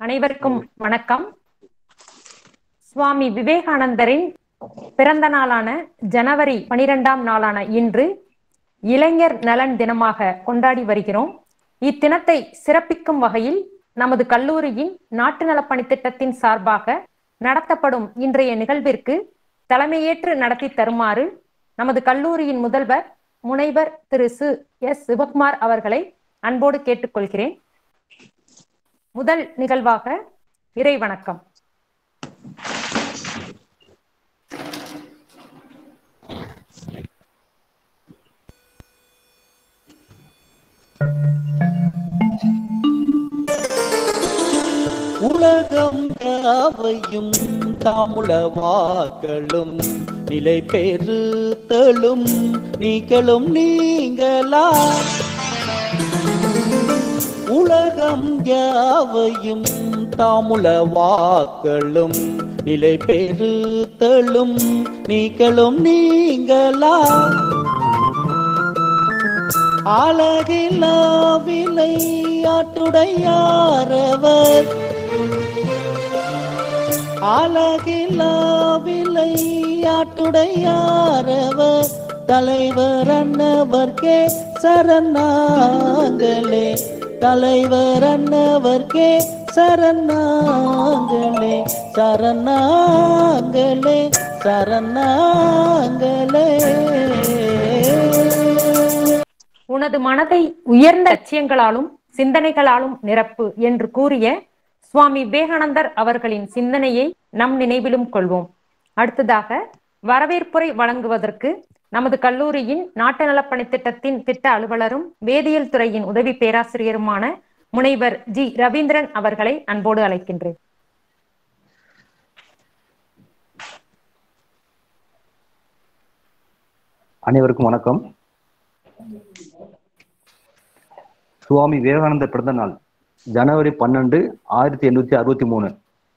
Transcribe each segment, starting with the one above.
அனைவருக்கும் வணக்கம் சுவாமி விவேகானந்தரின் பிறந்த நாளான ஜனவரி பனிரெண்டாம் நாளான இன்று இளைஞர் நலன் தினமாக கொண்டாடி வருகிறோம் இத்தினத்தை சிறப்பிக்கும் வகையில் நமது கல்லூரியின் நாட்டு நலப்பணி திட்டத்தின் சார்பாக நடத்தப்படும் இன்றைய நிகழ்விற்கு தலைமையேற்று நடத்தி தருமாறு நமது கல்லூரியின் முதல்வர் முனைவர் திரு சு எஸ் சிவகுமார் அவர்களை அன்போடு கேட்டுக்கொள்கிறேன் முதல் நிகழ்வாக இறை வணக்கம் உலகம் யாவையும் தாமுளவாக்களும் நிலை பெறுத்தலும் நீங்களும் நீங்களா உலகம் யாவையும் தாமுளவாக்களும் நிலை பெறுத்தலும் நீங்களும் நீங்களா அழகிலா விளையாட்டுடையாரவர் அழகிலா விளையாட்டுடையாரவர் தலைவர் அன்னவர்க்கே சரணாங்களே தலைவர் அன்னவர்க்கே சரணாங்களே சரணாங்களே சரணாங்களே உனது மனதை உயர்ந்த லட்சியங்களாலும் சிந்தனைகளாலும் நிரப்பு என்று கூறிய சுவாமி விவேகானந்தர் அவர்களின் சிந்தனையை நம் நினைவிலும் கொள்வோம் அடுத்ததாக வரவேற்புரை வழங்குவதற்கு நமது கல்லூரியின் நாட்டு நலப்பணி திட்டத்தின் திட்ட அலுவலரும் வேதியியல் துறையின் உதவி பேராசிரியருமான முனைவர் ஜி ரவீந்திரன் அவர்களை அன்போடு அழைக்கின்றேன் அனைவருக்கும் வணக்கம் சுவாமி விவேகானந்தர் பிறந்த நாள் ஜனவரி பன்னெண்டு ஆயிரத்தி எண்ணூத்தி அறுபத்தி மூணு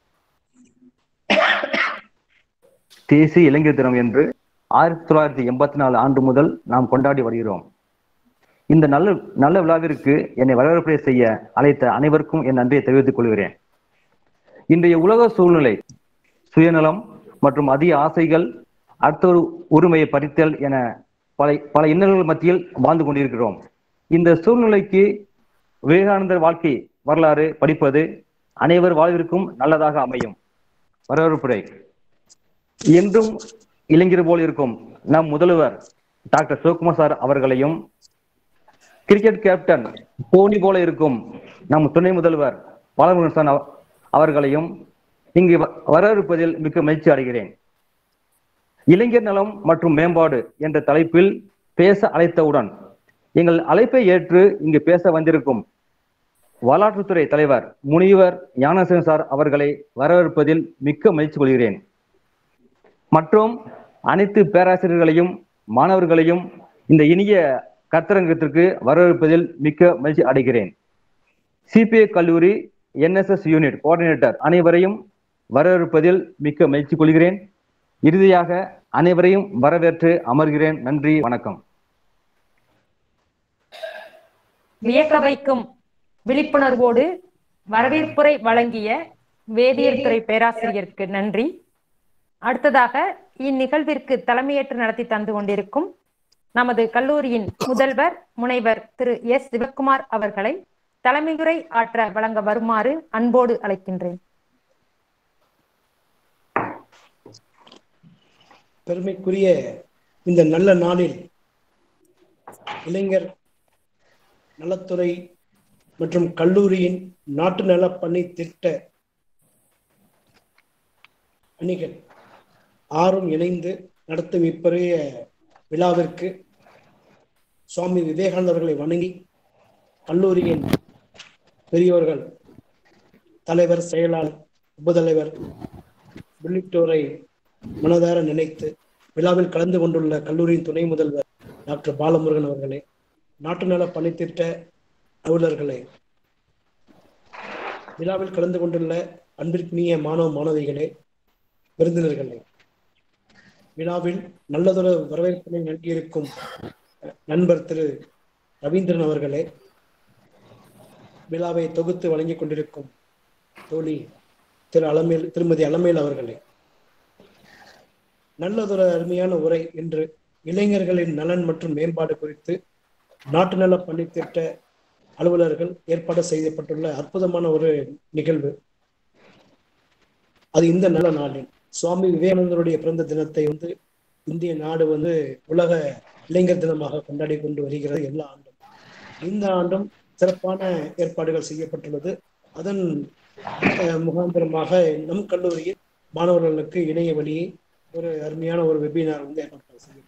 தேசிய இளைஞர் தினம் என்று ஆயிரத்தி தொள்ளாயிரத்தி எண்பத்தி நாலு ஆண்டு முதல் நாம் கொண்டாடி வருகிறோம் இந்த நல்ல நல்ல விழாவிற்கு என்னை வரவேற்பை செய்ய அழைத்த அனைவருக்கும் என் நன்றியை தெரிவித்துக் கொள்கிறேன் இன்றைய உலக சூழ்நிலை சுயநலம் மற்றும் அதிக ஆசைகள் அடுத்த ஒரு உரிமையை பறித்தல் என பல பல இன்னல்கள் மத்தியில் வாழ்ந்து கொண்டிருக்கிறோம் இந்த சூழ்நிலைக்கு விவேகானந்தர் வாழ்க்கை வரலாறு படிப்பது அனைவர் வாழ்விற்கும் நல்லதாக அமையும் வரவேற்புரை என்றும் இளைஞர் போல் இருக்கும் நம் முதல்வர் டாக்டர் சிவகுமார் சார் அவர்களையும் கிரிக்கெட் கேப்டன் போனி போல இருக்கும் நம் துணை முதல்வர் பாலமுருகன் அவ- அவர்களையும் இங்கு வ- வரவேற்பதில் மிக்க மகிழ்ச்சி அடைகிறேன் இளைஞர் நலம் மற்றும் மேம்பாடு என்ற தலைப்பில் பேச அழைத்தவுடன் எங்கள் அழைப்பை ஏற்று இங்கு பேச வந்திருக்கும் வரலாற்றுத்துறை தலைவர் முனிவர் ஞானசேகரன் சார் அவர்களை வரவேற்பதில் மிக்க மகிழ்ச்சி கொள்கிறேன் மற்றும் அனைத்து பேராசிரியர்களையும் மாணவர்களையும் இந்த இனிய கத்தரங்கத்திற்கு வரவேற்பதில் மிக்க மகிழ்ச்சி அடைகிறேன் சிபிஐ கல்லூரி என்எஸ்எஸ் யூனிட் கோஆர்டினேட்டர் அனைவரையும் வரவேற்பதில் மிக்க மகிழ்ச்சி கொள்கிறேன் இறுதியாக அனைவரையும் வரவேற்று அமர்கிறேன் நன்றி வணக்கம் வியக்க வைக்கும் விழிப்புணர்வோடு வரவேற்புரை வழங்கிய வேதியியல் துறை பேராசிரியருக்கு நன்றி அடுத்ததாக இந்நிகழ்விற்கு தலைமையேற்று நடத்தி தந்து கொண்டிருக்கும் நமது கல்லூரியின் முதல்வர் முனைவர் திரு எஸ் சிவக்குமார் அவர்களை தலைமையுரை ஆற்ற வழங்க வருமாறு அன்போடு அழைக்கின்றேன் பெருமைக்குரிய இந்த நல்ல நாளில் இளைஞர் நலத்துறை மற்றும் கல்லூரியின் நாட்டு நல பணி திட்ட அணிகள் ஆறும் இணைந்து நடத்தும் இப்பெரிய விழாவிற்கு சுவாமி விவேகானந்தர் அவர்களை வணங்கி கல்லூரியின் பெரியோர்கள் தலைவர் செயலாளர் உபதலைவர் உள்ளிட்டோரை மனதார நினைத்து விழாவில் கலந்து கொண்டுள்ள கல்லூரியின் துணை முதல்வர் டாக்டர் பாலமுருகன் அவர்களே நாட்டு நல பணித்திட்ட அலுவலர்களே விழாவில் கலந்து கொண்டுள்ள அன்பிற்குரிய மாணவ மாணவிகளே விருந்தினர்களே விழாவில் நல்லதொரு வரவேற்பினை நல்கியிருக்கும் நண்பர் திரு ரவீந்திரன் அவர்களே விழாவை தொகுத்து வழங்கிக் கொண்டிருக்கும் தோழி திரு அலமேல் திருமதி அலமேல் அவர்களே நல்லதொரு அருமையான உரை என்று இளைஞர்களின் நலன் மற்றும் மேம்பாடு குறித்து நாட்டு நல பணித்திட்ட அலுவலர்கள் ஏற்பாடு செய்யப்பட்டுள்ள அற்புதமான ஒரு நிகழ்வு அது இந்த நல்ல நாளில் சுவாமி விவேகானந்தருடைய பிறந்த தினத்தை வந்து இந்திய நாடு வந்து உலக இளைஞர் தினமாக கொண்டாடி கொண்டு வருகிறது எல்லா ஆண்டும் இந்த ஆண்டும் சிறப்பான ஏற்பாடுகள் செய்யப்பட்டுள்ளது அதன் அஹ், முகாந்திரமாக நம் கல்லூரியில் மாணவர்களுக்கு இணைய வழியை ஒரு அருமையான ஒரு வெபினார் வந்து ஏற்பாடு செய்யும்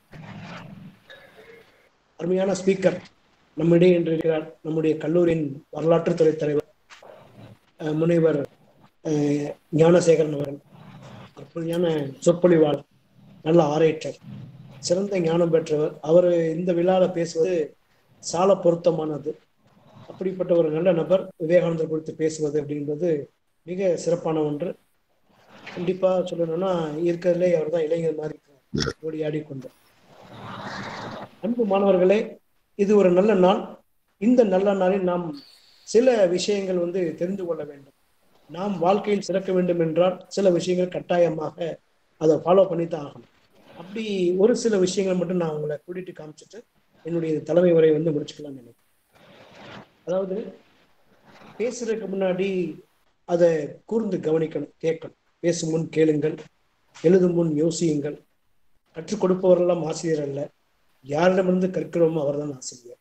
அருமையான ஸ்பீக்கர் நம்மிடையே இன்று இருக்கிறார் நம்முடைய கல்லூரியின் வரலாற்றுத்துறை தலைவர் அஹ், முனைவர் அஹ், ஞானசேகரன் அவர்கள் அற்புதமான சொற்பொழிவாளர் நல்ல ஆரேற்றர் சிறந்த ஞானம் பெற்றவர் அவர் இந்த விழாவில் பேசுவது சால பொருத்தமானது அப்படிப்பட்ட ஒரு நல்ல நபர் விவேகானந்தர் குறித்து பேசுவது அப்படின்றது மிக சிறப்பான ஒன்று கண்டிப்பா சொல்லணும்னா இருக்கிறதுலே அவர் தான் இளைஞர் மாதிரி இருக்கார். ஓடி ஆடிக்கொண்டு அன்பு மாணவர்களே இது ஒரு நல்ல நாள் இந்த நல்ல நாளில் நாம் சில விஷயங்கள் வந்து தெரிந்து கொள்ள வேண்டும் நாம் வாழ்க்கையில் சிறக்க வேண்டும் என்றால் சில விஷயங்கள் கட்டாயமாக அதை ஃபாலோ பண்ணி தான் ஆகணும் அப்படி ஒரு சில விஷயங்கள் மட்டும் நான் உங்களை கூட்டிட்டு காமிச்சிட்டு என்னுடைய தலைமை உரை வந்து முடிச்சுக்கலாம் நினைக்கிறேன் அதாவது பேசுறதுக்கு முன்னாடி அதை கூர்ந்து கவனிக்கணும் கேட்கணும் பேசும் முன் கேளுங்கள் எழுதும் முன் யோசியுங்கள் கற்றுக் கொடுப்பவரெல்லாம் ஆசிரியர் அல்ல யாரிடமிருந்து கற்கிறோமோ அவர்தான் ஆசிரியர்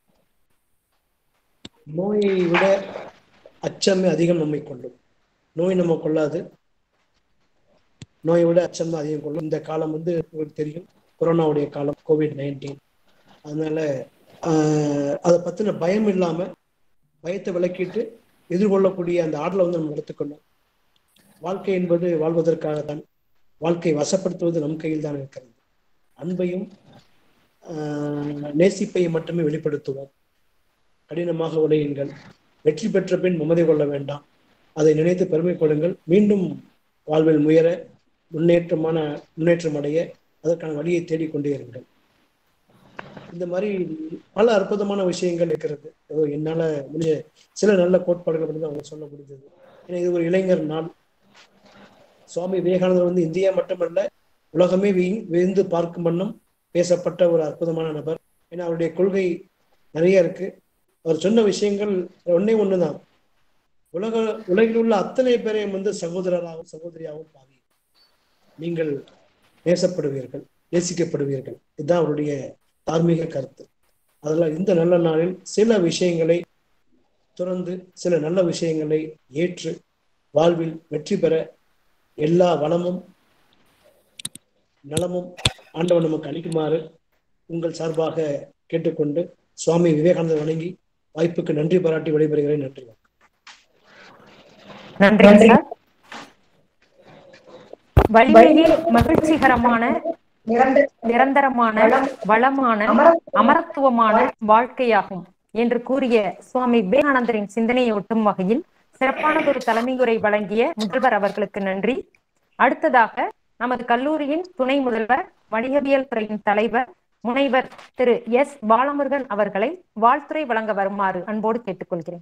நோயை விட அச்சமே அதிகம் நம்மை கொள்ளும் நோய் நம்ம கொள்ளாது நோயை விட அச்சம் தான் அதிகம் கொள்ளும் இந்த காலம் வந்து உங்களுக்கு தெரியும் கொரோனாவுடைய காலம் கோவிட் நைன்டீன் அதனால ஆஹ், அதை பத்தின பயம் இல்லாம பயத்தை விலக்கிட்டு எதிர்கொள்ளக்கூடிய அந்த ஆடலை வந்து நம்ம எடுத்துக்கணும் வாழ்க்கை என்பது வாழ்வதற்காகத்தான் வாழ்க்கை வசப்படுத்துவது நம் கையில் தான் இருக்கிறது அன்பையும் ஆஹ், நேசிப்பையும் மட்டுமே வெளிப்படுத்துவோம் கடினமாக உழையுங்கள் வெற்றி பெற்ற பின் மமதை கொள்ள வேண்டாம் அதை நினைத்து பெருமை கொள்ளுங்கள் மீண்டும் வாழ்வில் முயற முன்னேற்றமான முன்னேற்றம் அடைய அதற்கான வழியை தேடிக்கொண்டே இருங்கள் இந்த மாதிரி பல அற்புதமான விஷயங்கள் இருக்கிறது ஏதோ என்னால முடிஞ்ச சில நல்ல கோட்பாடுகளை மட்டும் தான் அவங்க சொல்ல முடிஞ்சது ஏன்னா இது ஒரு இளைஞர் நாள் சுவாமி விவேகானந்தர் வந்து இந்தியா மட்டுமல்ல உலகமே வீ- வியந்து பார்க்கும் வண்ணம் பேசப்பட்ட ஒரு அற்புதமான நபர் ஏன்னா அவருடைய கொள்கை நிறைய இருக்கு அவர் சொன்ன விஷயங்கள் ஒன்னே ஒண்ணுதான் உலக உலகில் உள்ள அத்தனை பேரையும் வந்து சகோதரராகவும் சகோதரியாகவும் பாவி நீங்கள் நேசப்படுவீர்கள் நேசிக்கப்படுவீர்கள் இதுதான் அவருடைய தார்மீக கருத்து அதெல்லாம் இந்த நல்ல நாளில் சில விஷயங்களை துறந்து சில நல்ல விஷயங்களை ஏற்று வாழ்வில் வெற்றி பெற எல்லா வளமும் நலமும் ஆண்டவன் நமக்கு அளிக்குமாறு உங்கள் சார்பாக கேட்டுக்கொண்டு சுவாமி விவேகானந்தர் வணங்கி வாய்ப்புக்கு நன்றி பாராட்டி விடைபெறுகிறேன் நன்றி நன்றி சார் வலிமையில் மகிழ்ச்சிகரமான நிரந்தரமான வளமான அமரத்துவமான வாழ்க்கையாகும் என்று கூறிய சுவாமி விவேகானந்தரின் சிந்தனையை ஒட்டும் வகையில் சிறப்பானதொரு தலைமையுரை வழங்கிய முதல்வர் அவர்களுக்கு நன்றி அடுத்ததாக நமது கல்லூரியின் துணை முதல்வர் வணிகவியல் துறையின் தலைவர் முனைவர் திரு எஸ் பாலமுருகன் அவர்களை வாழ்த்துரை வழங்க வருமாறு அன்போடு கேட்டுக்கொள்கிறேன்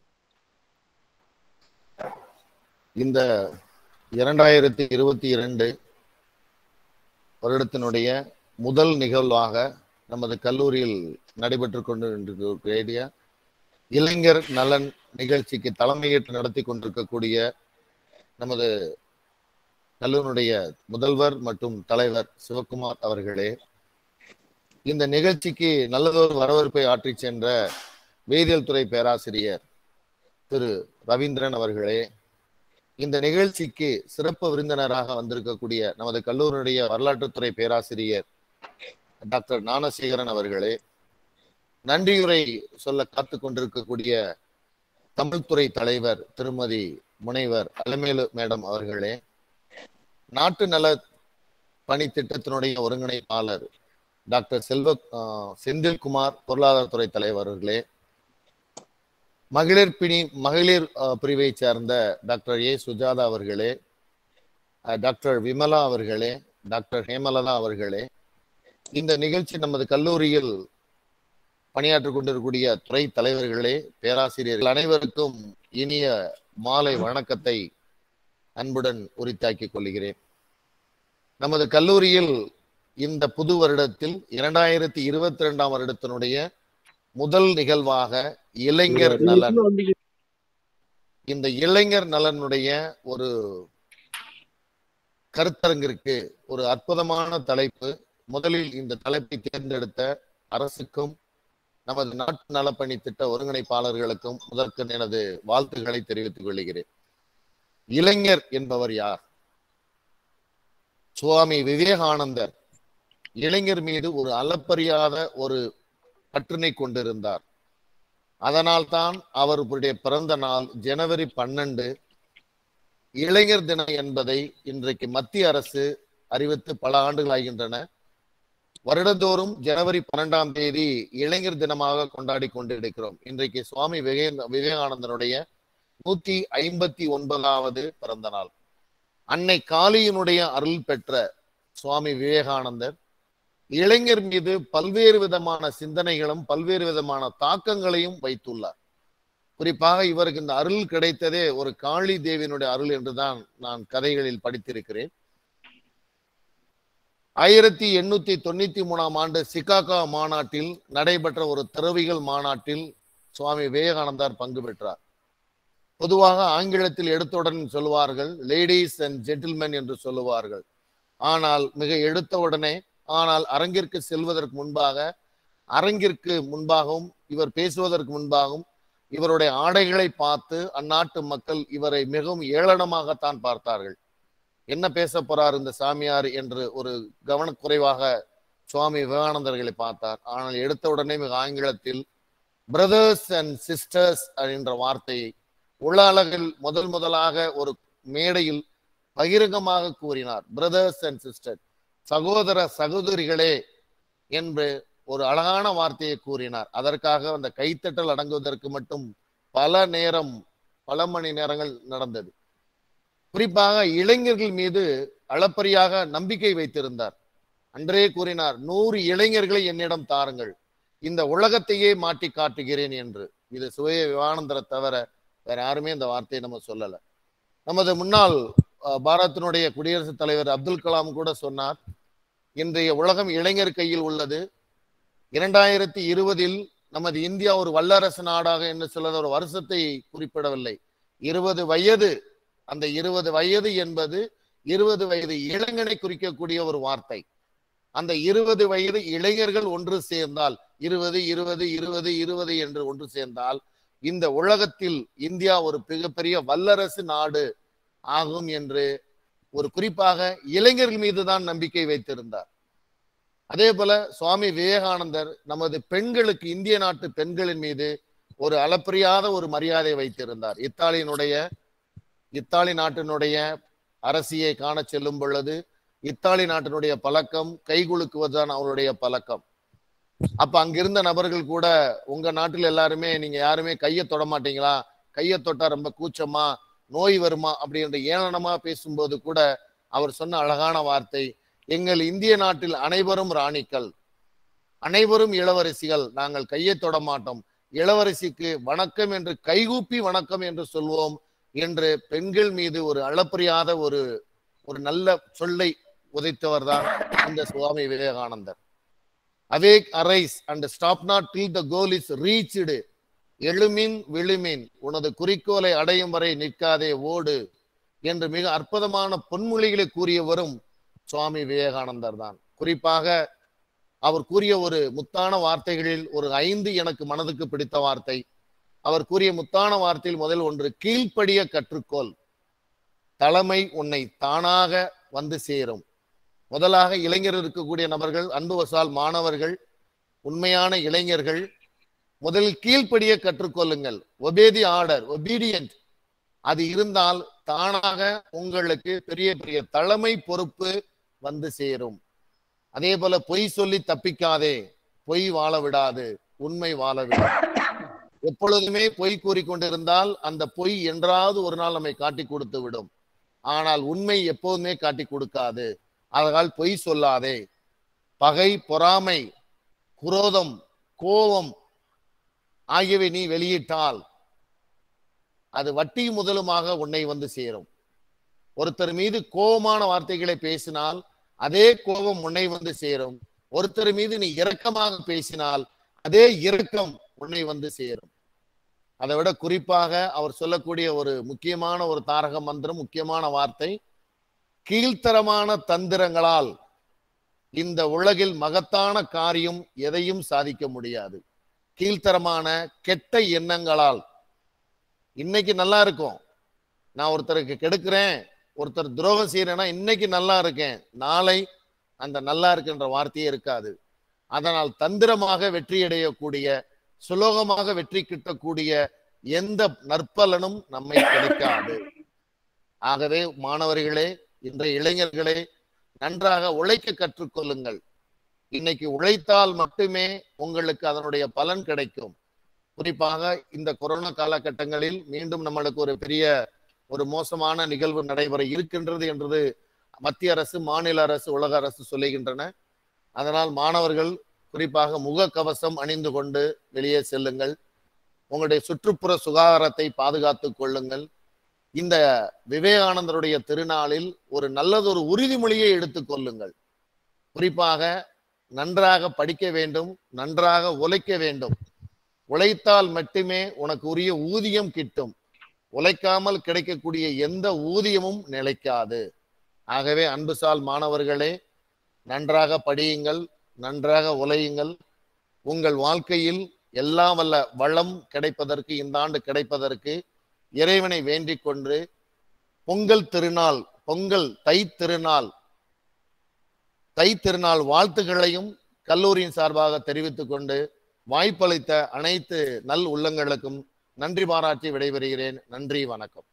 இந்த இரண்டாயிரத்தி இருபத்தி இரண்டு வருடத்தினுடைய முதல் நிகழ்வாக நமது கல்லூரியில் நடைபெற்று கொண்டிருக்கக்கூடிய இளைஞர் நலன் நிகழ்ச்சிக்கு தலைமையேற்று நடத்தி கொண்டிருக்கக்கூடிய நமது கல்லூரியுடைய முதல்வர் மற்றும் தலைவர் சிவகுமார் அவர்களே இந்த நிகழ்ச்சிக்கு நல்லதொரு வரவேற்பை ஆற்றிச் சென்ற வேதியியல் துறை பேராசிரியர் திரு ரவீந்திரன் அவர்களே இந்த நிகழ்ச்சிக்கு சிறப்பு விருந்தினராக வந்திருக்கக்கூடிய நமது கல்லூரியுடைய வரலாற்றுத்துறை பேராசிரியர் டாக்டர் ஞானசேகரன் அவர்களே நன்றியுரை சொல்ல காத்து கொண்டிருக்கக்கூடிய தமிழ்துறை தலைவர் திருமதி முனைவர் அலமேலு மேடம் அவர்களே நாட்டு நல பணி திட்டத்தினுடைய ஒருங்கிணைப்பாளர் டாக்டர் செல்வ ஆஹ், செந்தில்குமார் பொருளாதாரத்துறை தலைவர் அவர்களே மகளிர் பிணி மகளிர் அஹ், பிரிவைச் சேர்ந்த டாக்டர் ஏ சுஜாதா அவர்களே அஹ், டாக்டர் விமலா அவர்களே டாக்டர் ஹேமலதா அவர்களே இந்த நிகழ்ச்சி நமது கல்லூரியில் பணியாற்றிக் கொண்டிருக்கக்கூடிய துறை தலைவர்களே பேராசிரியர்கள் அனைவருக்கும் இனிய மாலை வணக்கத்தை அன்புடன் உரித்தாக்கிக் கொள்கிறேன் நமது கல்லூரியில் இந்த புது வருடத்தில் இரண்டாயிரத்தி இருபத்தி ரெண்டாம் வருடத்தினுடைய முதல் நிகழ்வாக இளைஞர் நலன் இந்த இளைஞர் நலனுடைய ஒரு கருத்தரங்கிற்கு ஒரு அற்புதமான தலைப்பு முதலில் இந்த தலைப்பை தேர்ந்தெடுத்த அரசுக்கும் நமது நாட்டு நலப்பணி திட்ட ஒருங்கிணைப்பாளர்களுக்கும் முதற்கு எனது வாழ்த்துக்களை தெரிவித்துக் கொள்கிறேன் இளைஞர் என்பவர் யார் சுவாமி விவேகானந்தர் இளைஞர் மீது ஒரு அளப்பறியாத ஒரு பற்றினை கொண்டிருந்தார் அதனால்தான் அவருடைய பிறந்த நாள் ஜனவரி பன்னெண்டு இளைஞர் தினம் என்பதை இன்றைக்கு மத்திய அரசு அறிவித்து பல ஆண்டுகள் ஆகின்றன வருடந்தோறும் ஜனவரி பன்னெண்டாம் தேதி இளைஞர் தினமாக கொண்டாடி கொண்டிருக்கிறோம் இன்றைக்கு சுவாமி விவே விவேகானந்தனுடைய நூத்தி ஐம்பத்தி ஒன்பதாவது பிறந்த நாள் அன்னை காளியினுடைய அருள் பெற்ற சுவாமி விவேகானந்தர் இளைஞர் மீது பல்வேறு விதமான சிந்தனைகளும் பல்வேறு விதமான தாக்கங்களையும் வைத்துள்ளார் குறிப்பாக இவருக்கு இந்த அருள் கிடைத்ததே ஒரு காளி தேவியினுடைய அருள் என்றுதான் நான் கதைகளில் படித்திருக்கிறேன் ஆயிரத்தி எண்ணூத்தி தொண்ணூத்தி மூணாம் ஆண்டு சிகாகோ மாநாட்டில் நடைபெற்ற ஒரு துறவிகள் மாநாட்டில் சுவாமி விவேகானந்தார் பங்கு பெற்றார் பொதுவாக ஆங்கிலத்தில் எடுத்தவுடன் சொல்லுவார்கள் லேடிஸ் அண்ட் ஜென்டில்மென் என்று சொல்லுவார்கள் ஆனால் மிக எடுத்தவுடனே ஆனால் அரங்கிற்கு செல்வதற்கு முன்பாக அரங்கிற்கு முன்பாகவும் இவர் பேசுவதற்கு முன்பாகவும் இவருடைய ஆடைகளை பார்த்து அந்நாட்டு மக்கள் இவரை மிகவும் ஏளனமாகத்தான் பார்த்தார்கள் என்ன பேச போறார் இந்த சாமியார் என்று ஒரு கவனக்குறைவாக சுவாமி விவேகானந்தர்களை பார்த்தார் ஆனால் எடுத்த உடனே மிக ஆங்கிலத்தில் பிரதர்ஸ் அண்ட் சிஸ்டர்ஸ் என்ற வார்த்தையை உள்ள அளவில் முதல் முதலாக ஒரு மேடையில் பகிரங்கமாக கூறினார் பிரதர்ஸ் அண்ட் சிஸ்டர் சகோதர சகோதரிகளே என்று ஒரு அழகான வார்த்தையை கூறினார் அதற்காக அந்த கைத்தட்டல் அடங்குவதற்கு மட்டும் பல நேரம் பல மணி நேரங்கள் நடந்தது குறிப்பாக இளைஞர்கள் மீது அளப்பரியாக நம்பிக்கை வைத்திருந்தார் அன்றே கூறினார் நூறு இளைஞர்களை என்னிடம் தாருங்கள் இந்த உலகத்தையே மாட்டி காட்டுகிறேன் என்று இது சுய விவானந்தரை தவிர வேற யாருமே இந்த வார்த்தையை நம்ம சொல்லல நமது முன்னாள் பாரத்தினுடைய குடியரசுத் தலைவர் அப்துல் கலாம் கூட சொன்னார் இன்றைய உலகம் இளைஞர் கையில் உள்ளது இரண்டாயிரத்தி இருபதில் நமது இந்தியா ஒரு வல்லரசு நாடாக என்று சொல்ல ஒரு வருஷத்தை குறிப்பிடவில்லை இருபது வயது அந்த இருபது வயது என்பது இருபது வயது இளைஞனை குறிக்கக்கூடிய ஒரு வார்த்தை அந்த இருபது வயது இளைஞர்கள் ஒன்று சேர்ந்தால் இருபது இருபது இருபது இருபது என்று ஒன்று சேர்ந்தால் இந்த உலகத்தில் இந்தியா ஒரு மிகப்பெரிய வல்லரசு நாடு ஆகும் என்று ஒரு குறிப்பாக இளைஞர்கள் மீது தான் நம்பிக்கை வைத்திருந்தார் அதே போல சுவாமி விவேகானந்தர் நமது பெண்களுக்கு இந்திய நாட்டு பெண்களின் மீது ஒரு அளப்பரியாத ஒரு மரியாதை வைத்திருந்தார் இத்தாலியினுடைய இத்தாலி நாட்டினுடைய அரசியை காண செல்லும் பொழுது இத்தாலி நாட்டினுடைய பழக்கம் கைகுலுக்குவதுதான் அவருடைய பழக்கம் அப்ப அங்கிருந்த நபர்கள் கூட உங்க நாட்டில் எல்லாருமே நீங்க யாருமே கையை தொட மாட்டீங்களா கையை தொட்டா ரொம்ப கூச்சமா நோய் வருமா அப்படின்ற ஏளனமா பேசும்போது கூட அவர் சொன்ன அழகான வார்த்தை எங்கள் இந்திய நாட்டில் அனைவரும் ராணிகள் அனைவரும் இளவரசிகள் நாங்கள் கையை தொட மாட்டோம் இளவரசிக்கு வணக்கம் என்று கைகூப்பி வணக்கம் என்று சொல்வோம் என்று பெண்கள் மீது ஒரு அளப்பரியாத ஒரு ஒரு நல்ல சொல்லை உதைத்தவர் தான் இந்த Swami Vivekanandar awake arise and stop not till the goal is reached எழுமின் விழுமின் உனது குறிக்கோளை அடையும் வரை நிற்காதே ஓடு என்று மிக அற்புதமான பொன்மொழிகளை கூறியவரும் சுவாமி விவேகானந்தர் தான் குறிப்பாக அவர் கூறிய ஒரு முத்தான வார்த்தைகளில் ஒரு ஐந்து எனக்கு மனதுக்கு பிடித்த வார்த்தை அவர் கூறிய முத்தான வார்த்தையில் முதல் ஒன்று கீழ்ப்படிய கற்றுக்கோள் தலைமை உன்னை தானாக வந்து சேரும் முதலாக இளைஞர் இருக்கக்கூடிய நபர்கள் அன்பு வசால் மாணவர்கள் உண்மையான இளைஞர்கள் முதலில் கீழ்ப்படிய கற்றுக்கொள்ளுங்கள் ஒபேதி ஆர்டர் ஒபீடியன்ட் அது இருந்தால் தானாக உங்களுக்கு பெரிய பெரிய தலைமை பொறுப்பு வந்து சேரும் அதே போல பொய் சொல்லி தப்பிக்காதே பொய் வாழ விடாது உண்மை வாழ விடாது எப்பொழுதுமே பொய் கூறிக்கொண்டிருந்தால் அந்த பொய் என்றாவது ஒரு நாள் நம்மை காட்டி கொடுத்து விடும் ஆனால் உண்மை எப்போதுமே காட்டி கொடுக்காது அதனால் பொய் சொல்லாதே பகை பொறாமை குரோதம் கோபம் ஆகியவை நீ வெளியிட்டால் அது வட்டி முதலுமாக உன்னை வந்து சேரும் ஒருத்தர் மீது கோபமான வார்த்தைகளை பேசினால் அதே கோபம் உன்னை வந்து சேரும் ஒருத்தர் மீது நீ இரக்கமாக பேசினால் அதே இரக்கம் உன்னை வந்து சேரும் அதை விட குறிப்பாக அவர் சொல்லக்கூடிய ஒரு முக்கியமான ஒரு தாரக மந்திரம் முக்கியமான வார்த்தை கீழ்த்தரமான தந்திரங்களால் இந்த உலகில் மகத்தான காரியம் எதையும் சாதிக்க முடியாது கீழ்த்தரமான கெட்ட எண்ணங்களால் இன்னைக்கு நல்லா இருக்கும் நான் ஒருத்தருக்கு கெடுக்கிறேன் ஒருத்தர் துரோகம் செய்யறேன்னா இன்னைக்கு நல்லா இருக்கேன் நாளை அந்த நல்லா இருக்குன்ற வார்த்தையே இருக்காது அதனால் தந்திரமாக வெற்றி அடையக்கூடிய சுலோகமாக வெற்றி கிட்டக்கூடிய எந்த நற்பலனும் நம்மை கிடைக்காது ஆகவே மாணவர்களே இன்றைய இளைஞர்களே நன்றாக உழைக்க கற்றுக்கொள்ளுங்கள் இன்னைக்கு உழைத்தால் மட்டுமே உங்களுக்கு அதனுடைய பலன் கிடைக்கும் குறிப்பாக இந்த கொரோனா காலகட்டங்களில் மீண்டும் நம்மளுக்கு ஒரு பெரிய ஒரு மோசமான நிகழ்வு நடைபெற இருக்கின்றது என்றது மத்திய அரசு மாநில அரசு உலக அரசு சொல்லுகின்றன அதனால் மாணவர்கள் குறிப்பாக முகக்கவசம் அணிந்து கொண்டு வெளியே செல்லுங்கள் உங்களுடைய சுற்றுப்புற சுகாதாரத்தை பாதுகாத்துக் கொள்ளுங்கள் இந்த விவேகானந்தருடைய திருநாளில் ஒரு நல்லதொரு உறுதிமொழியை எடுத்துக் கொள்ளுங்கள் குறிப்பாக நன்றாக படிக்க வேண்டும் நன்றாக உழைக்க வேண்டும் உழைத்தால் மட்டுமே உனக்கு உரிய ஊதியம் கிட்டும் உழைக்காமல் கிடைக்கக்கூடிய எந்த ஊதியமும் நிலைக்காது ஆகவே அன்புசால் மாணவர்களே நன்றாக படியுங்கள் நன்றாக உழையுங்கள் உங்கள் வாழ்க்கையில் எல்லாம் வல்ல வளம் கிடைப்பதற்கு இந்த ஆண்டு கிடைப்பதற்கு இறைவனை வேண்டிக் கொண்டு பொங்கல் திருநாள் பொங்கல் தை திருநாள் தை திருநாள் வாழ்த்துக்களையும் கல்லூரியின் சார்பாக தெரிவித்துக் கொண்டு வாய்ப்பளித்த அனைத்து நல் உள்ளங்களுக்கும் நன்றி பாராட்டி விடைபெறுகிறேன் நன்றி வணக்கம்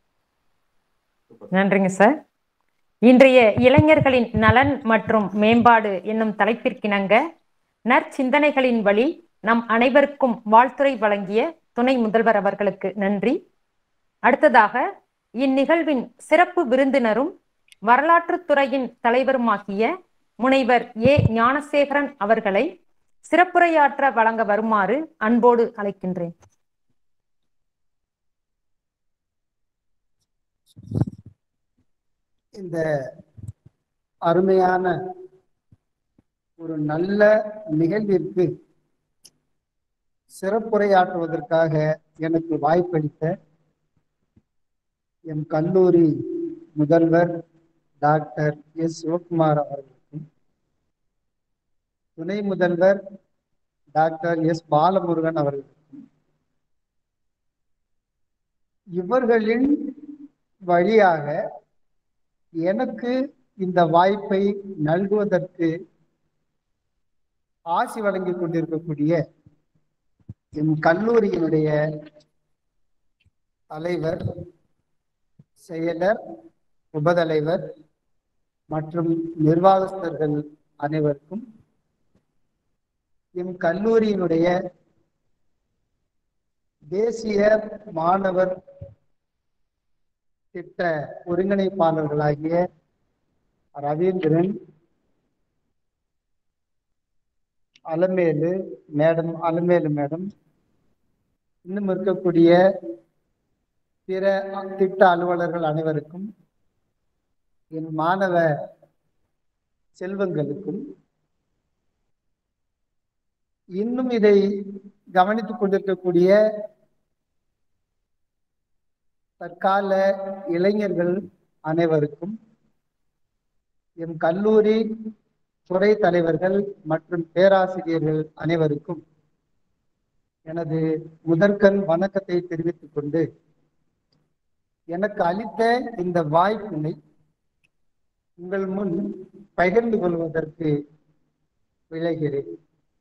நன்றிங்க சார் இன்றைய இளைஞர்களின் நலன் மற்றும் மேம்பாடு என்னும் தலைப்பிற்கிணங்க நற்சிந்தனைகளின் வழி நம் அனைவருக்கும் வாழ்த்துரை வழங்கிய துணை முதல்வர் அவர்களுக்கு நன்றி அடுத்ததாக இந்நிகழ்வின் சிறப்பு விருந்தினரும் வரலாற்றுத் துறையின் தலைவருமாகிய முனைவர் ஏ ஞானசேகரன் அவர்களை சிறப்புரையாற்ற வழங்க வருமாறு அன்போடு அழைக்கின்றேன் இந்த அருமையான ஒரு நல்ல நிகழ்விற்கு சிறப்புரையாற்றுவதற்காக எனக்கு வாய்ப்பளித்த எம் கல்லூரி முதல்வர் டாக்டர் எஸ் சிவகுமார் அவர்களுக்கும் துணை முதல்வர் டாக்டர் எஸ் பாலமுருகன் அவர்களுக்கும் இவர்களின் வழியாக எனக்கு இந்த வாய்ப்பை நல்குவதற்கு ஆசி வழங்கிக் கொண்டிருக்கக்கூடிய எம் கல்லூரியினுடைய தலைவர் செயலர் உபதலைவர் மற்றும் நிர்வாகஸ்தர்கள் அனைவருக்கும் எம் கல்லூரியினுடைய தேசிய மாணவர் திட்ட ஒருங்கிணைப்பாளர்களாகிய ரவீந்திரன் அலமேலு மேடம் அலமேலு மேடம் இன்னும் இருக்கக்கூடிய பிற திட்ட அலுவலர்கள் அனைவருக்கும் என் மாணவ செல்வங்களுக்கும் இன்னும் இதை கவனித்துக் கொண்டிருக்கக்கூடிய தற்கால இளைஞர்கள் அனைவருக்கும் எம் கல்லூரி துறை தலைவர்கள் மற்றும் பேராசிரியர்கள் அனைவருக்கும் எனது முதற்கண் வணக்கத்தை தெரிவித்துக் கொண்டு எனக்கு அளித்த இந்த வாய்ப்பினை உங்கள் முன் பகிர்ந்து கொள்வதற்கு விளைகிறேன்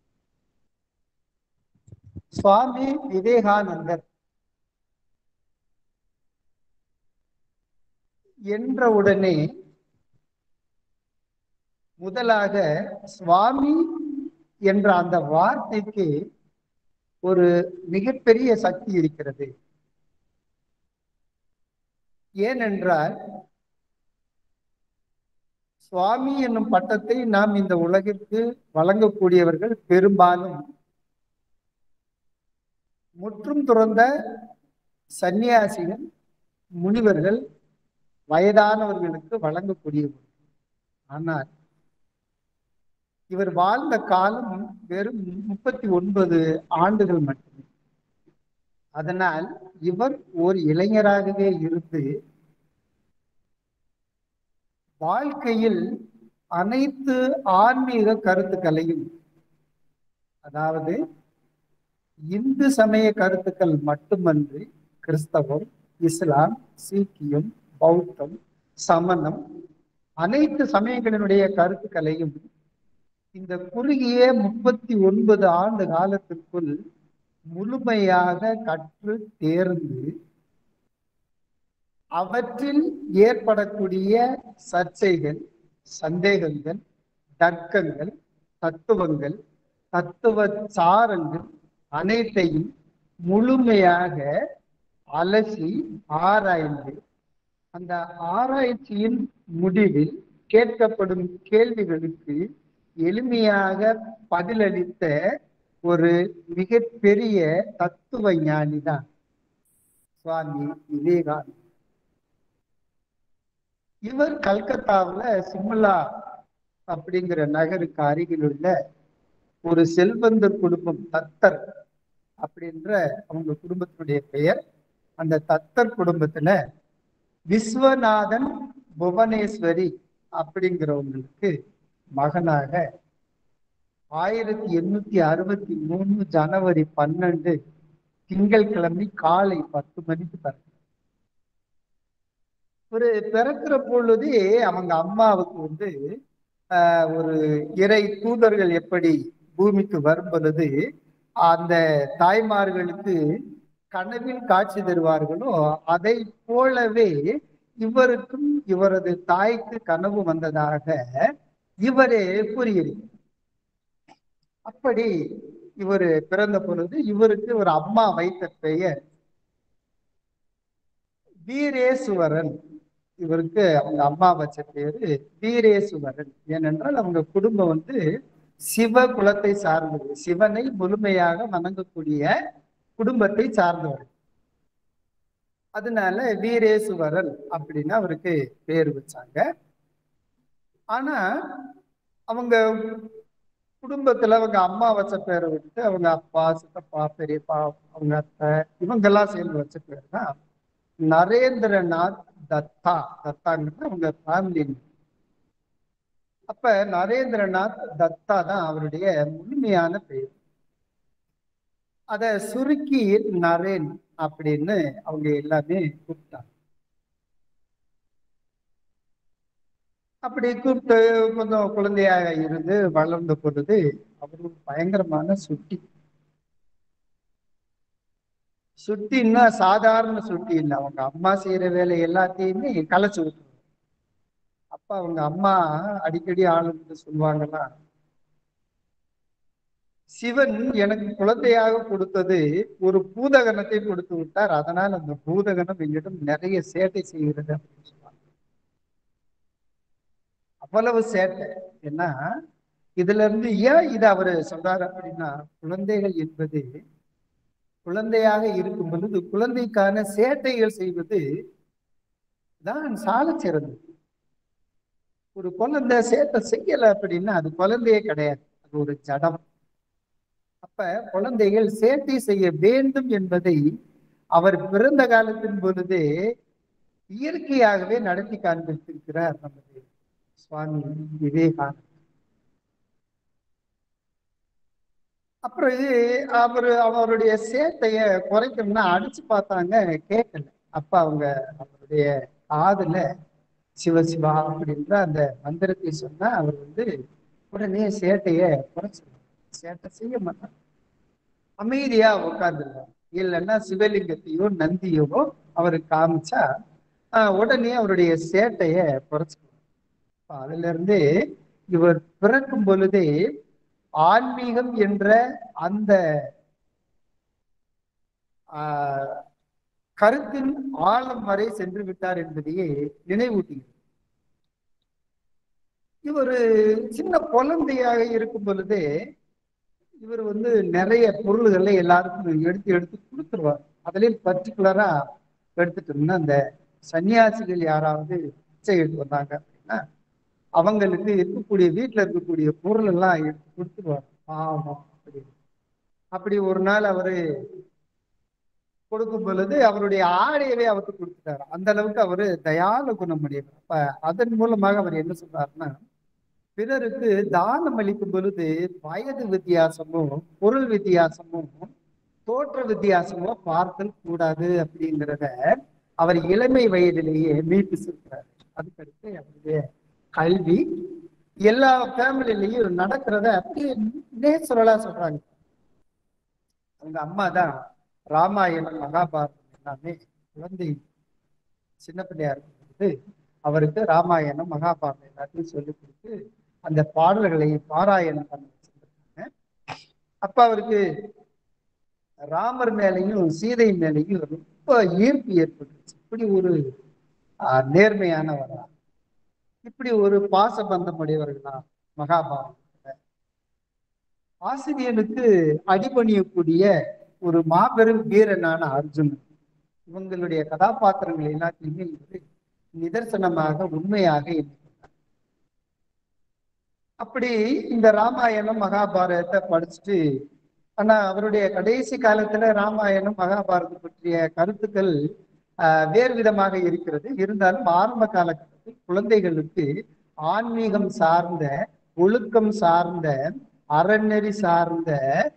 சுவாமி விவேகானந்தர் என்ற உடனே முதலாக சுவாமி என்ற அந்த வார்த்தைக்கு ஒரு மிகப்பெரிய சக்தி இருக்கிறது ஏனென்றால் சுவாமி என்னும் பட்டத்தை நாம் இந்த உலகிற்கு வழங்கக்கூடியவர்கள் பெரும்பாலும் முற்றும் துறந்த சன்னியாசிகள் முனிவர்கள் வயதானவர்களுக்கு வழங்கக்கூடிய ஒன்று ஆனால் இவர் வாழ்ந்த காலம் வெறும் முப்பத்தி ஒன்பது ஆண்டுகள் மட்டுமே அதனால் இவர் ஒரு இளைஞராகவே இருந்து வாழ்க்கையில் அனைத்து ஆன்மீக கருத்துக்களையும் அதாவது இந்து சமய கருத்துக்கள் மட்டுமன்றி கிறிஸ்தவம் இஸ்லாம் சீக்கியம் பௌத்தம் சமணம் அனைத்து சமயங்களினுடைய கருத்துக்களையும் இந்த குறுகிய முப்பத்தி ஒன்பது ஆண்டு காலத்திற்குள் முழுமையாக கற்று தேர்ந்து அவற்றில் ஏற்படக்கூடிய சர்ச்சைகள் சந்தேகங்கள் தர்க்கங்கள் தத்துவங்கள் தத்துவ சாரங்கள் அனைத்தையும் முழுமையாக அலசி ஆராய்ந்து அந்த ஆராய்ச்சியின் முடிவில் கேட்கப்படும் கேள்விகளுக்கு எளிமையாக பதிலளித்த ஒரு மிகப்பெரிய தத்துவ ஞானி தான் சுவாமி விவேகானந்தர் இவர் கல்கத்தாவுல சிம்லா அப்படிங்கிற நகருக்கு அருகில் உள்ள ஒரு செல்வந்தர் குடும்பம் தத்தர் அப்படின்ற அவங்க குடும்பத்தினுடைய பெயர் அந்த தத்தர் குடும்பத்துல விஸ்வநாதன் புவனேஸ்வரி அப்படிங்கிறவங்களுக்கு மகனாக ஆயிரத்தி எண்ணூத்தி அறுபத்தி மூணு ஜனவரி பன்னெண்டு திங்கட்கிழமை காலை பத்து மணிக்கு பிறந்தார் ஒரு பிறக்கிற பொழுதே அவங்க அம்மாவுக்கு வந்து ஆஹ், ஒரு இறை தூதர்கள் எப்படி பூமிக்கு வரும் பொழுது அந்த தாய்மார்களுக்கு கனவில் காட்சி தருவார்களோ அதை போலவே இவருக்கும் இவரது தாய்க்கு கனவு வந்ததாக இவரே கூறியிருக்கிறார் அப்படி இவர் பிறந்த பொழுது இவருக்கு ஒரு அம்மா வைத்த பெயர் வீரேசுவரன் இவருக்கு அவங்க அம்மா வச்ச பேரு வீரேசுவரன் ஏனென்றால் அவங்க குடும்பம் வந்து சிவ குலத்தை சார்ந்தது சிவனை முழுமையாக வணங்கக்கூடிய குடும்பத்தை சார்ந்தவர் அதனால வீரேசுவரன் அப்படின்னு அவருக்கு பேர் வச்சாங்க ஆனா அவங்க குடும்பத்துல அவங்க அம்மா வச்ச பேரை விட்டு அவங்க அப்பா சித்தப்பா பெரியப்பா அவங்க அத்தை இவங்கெல்லாம் சேர்ந்து வச்ச பேர் தான் நரேந்திரநாத் தத்தா தத்தாங்கிறது அவங்க ஃபேமிலி அப்ப நரேந்திரநாத் தத்தா தான் அவருடைய முழுமையான பெயர் அத சுருக்கி நரேன் அப்படின்னு அவங்க எல்லாமே கூப்பிட்டாங்க அப்படி கூப்பிட்டு கொஞ்சம் குழந்தையாக இருந்து வளர்ந்த பொழுது அவர் ஒரு பயங்கரமான சுட்டி சுட்டின்னா சாதாரண சுட்டி இல்லை அவங்க அம்மா செய்யற வேலை எல்லாத்தையுமே கலைச்சு விட்டுருவாங்க அப்ப அவங்க அம்மா அடிக்கடி ஆளுங்க சொல்லுவாங்கன்னா சிவன் எனக்கு குழந்தையாக கொடுத்தது ஒரு பூதகணத்தை கொடுத்து விட்டார் அதனால் அந்த பூதகணம் என்னிடம் நிறைய சேட்டை செய்கிறது அப்படின்னு சொல்லுவாங்க அவ்வளவு சேட்டை ஏன்னா இதுல இருந்து ஏன் இதை அவரு சொல்றாரு அப்படின்னா குழந்தைகள் என்பது குழந்தையாக இருக்கும் பொழுது குழந்தைக்கான சேட்டைகள் செய்வது தான் சால சிறந்தது ஒரு குழந்தை சேட்டை செய்யல அப்படின்னா அது குழந்தையே கிடையாது அது ஒரு ஜடம் அப்ப குழந்தைகள் சேட்டை செய்ய வேண்டும் என்பதை அவர் பிறந்த காலத்தின் பொழுதே இயற்கையாகவே நடத்தி காண்பித்திருக்கிறார் நமது சுவாமி விவேகானந்தர் அப்புறம் இது அவரு அவருடைய சேட்டைய குறைக்கணும்னா அடிச்சு பார்த்தாங்க கேட்கல அப்ப அவங்க அவருடைய காதுல சிவசிவா அப்படின்ற அந்த மந்திரத்தை சொன்னா அவர் வந்து உடனே சேட்டைய குறைச்சிருவார் சேட்டை செய்ய மாட்டார் அமைதியா உட்கார்ந்துருவார் இல்லைன்னா சிவலிங்கத்தையோ நந்தியோ அவருக்கு காமிச்சா ஆஹ் உடனே அவருடைய சேட்டைய குறைச்சிக்குவார் அப்ப அதுல இருந்து இவர் பிறக்கும் பொழுதே ஆன்மீகம் என்ற அந்த ஆஹ், கருத்தின் ஆழம் வரை சென்று விட்டார் என்பதையே நினைவூட்டுகிறது இவர் சின்ன குழந்தையாக இருக்கும் பொழுதே இவர் வந்து நிறைய பொருள்களை எல்லாருக்கும் எடுத்து எடுத்து கொடுத்துருவார் அதுலயும் பர்டிகுலரா எடுத்துட்டோம்னா அந்த சன்னியாசிகள் யாராவது பிச்சை எடுத்து வந்தாங்க அப்படின்னா அவங்களுக்கு இருக்கக்கூடிய வீட்டுல இருக்கக்கூடிய பொருள் எல்லாம் எடுத்து கொடுத்துருவாங்க பாவம் அப்படி அப்படி ஒரு நாள் அவரு கொடுக்கும் பொழுது அவருடைய ஆடையவே அவருக்கு கொடுத்துட்டாரு அந்த அளவுக்கு அவரு தயால குணமுடையவர் அப்ப அதன் மூலமாக அவர் என்ன சொல்றாருன்னா பிறருக்கு தானம் அளிக்கும் பொழுது வயது வித்தியாசமும் பொருள் வித்தியாசமும் தோற்ற வித்தியாசமோ பார்த்தல் கூடாது அப்படிங்கிறத அவர் இளமை வயதிலேயே மீட்டு சொல்றாரு அதுக்கடுத்து அவருடைய கல்வி எல்லா ஃபேமிலிலையும் நடக்கிறத அப்படியே நேச்சுரலா சொல்றாங்க அவங்க அம்மா தான் ராமாயணம் மகாபாரதம் எல்லாமே குழந்தை சின்ன பிள்ளையா இருக்கும்போது அவருக்கு ராமாயணம் மகாபாரதம் எல்லாத்தையும் சொல்லி கொடுத்து அந்த பாடல்களை பாராயணம் பண்ண வச்சிருக்காங்க அப்ப அவருக்கு ராமர் மேலையும் சீதை மேலையும் ரொம்ப ஈர்ப்பு ஏற்பட்டுச்சு இப்படி ஒரு ஆஹ், நேர்மையானவரா இப்படி ஒரு பாசபந்தம் உடையவர்களா மகாபாரதத்துல ஆசிரியனுக்கு அடிபணியக்கூடிய ஒரு மாபெரும் வீரனான அர்ஜுனன் இவங்களுடைய கதாபாத்திரங்கள் எல்லாத்தையுமே இவர் நிதர்சனமாக உண்மையாக எண்ணிக்கொண்டார் அப்படி இந்த ராமாயணம் மகாபாரதத்தை படிச்சுட்டு ஆனா அவருடைய கடைசி காலத்துல ராமாயணம் மகாபாரதம் பற்றிய கருத்துக்கள் ஆஹ், வேறு விதமாக இருக்கிறது இருந்தாலும் ஆரம்ப காலகட்டத்தில் குழந்தைகளுக்கு ஆன்மீகம் சார்ந்த ஒழுக்கம் சார்ந்த அறநெறி சார்ந்த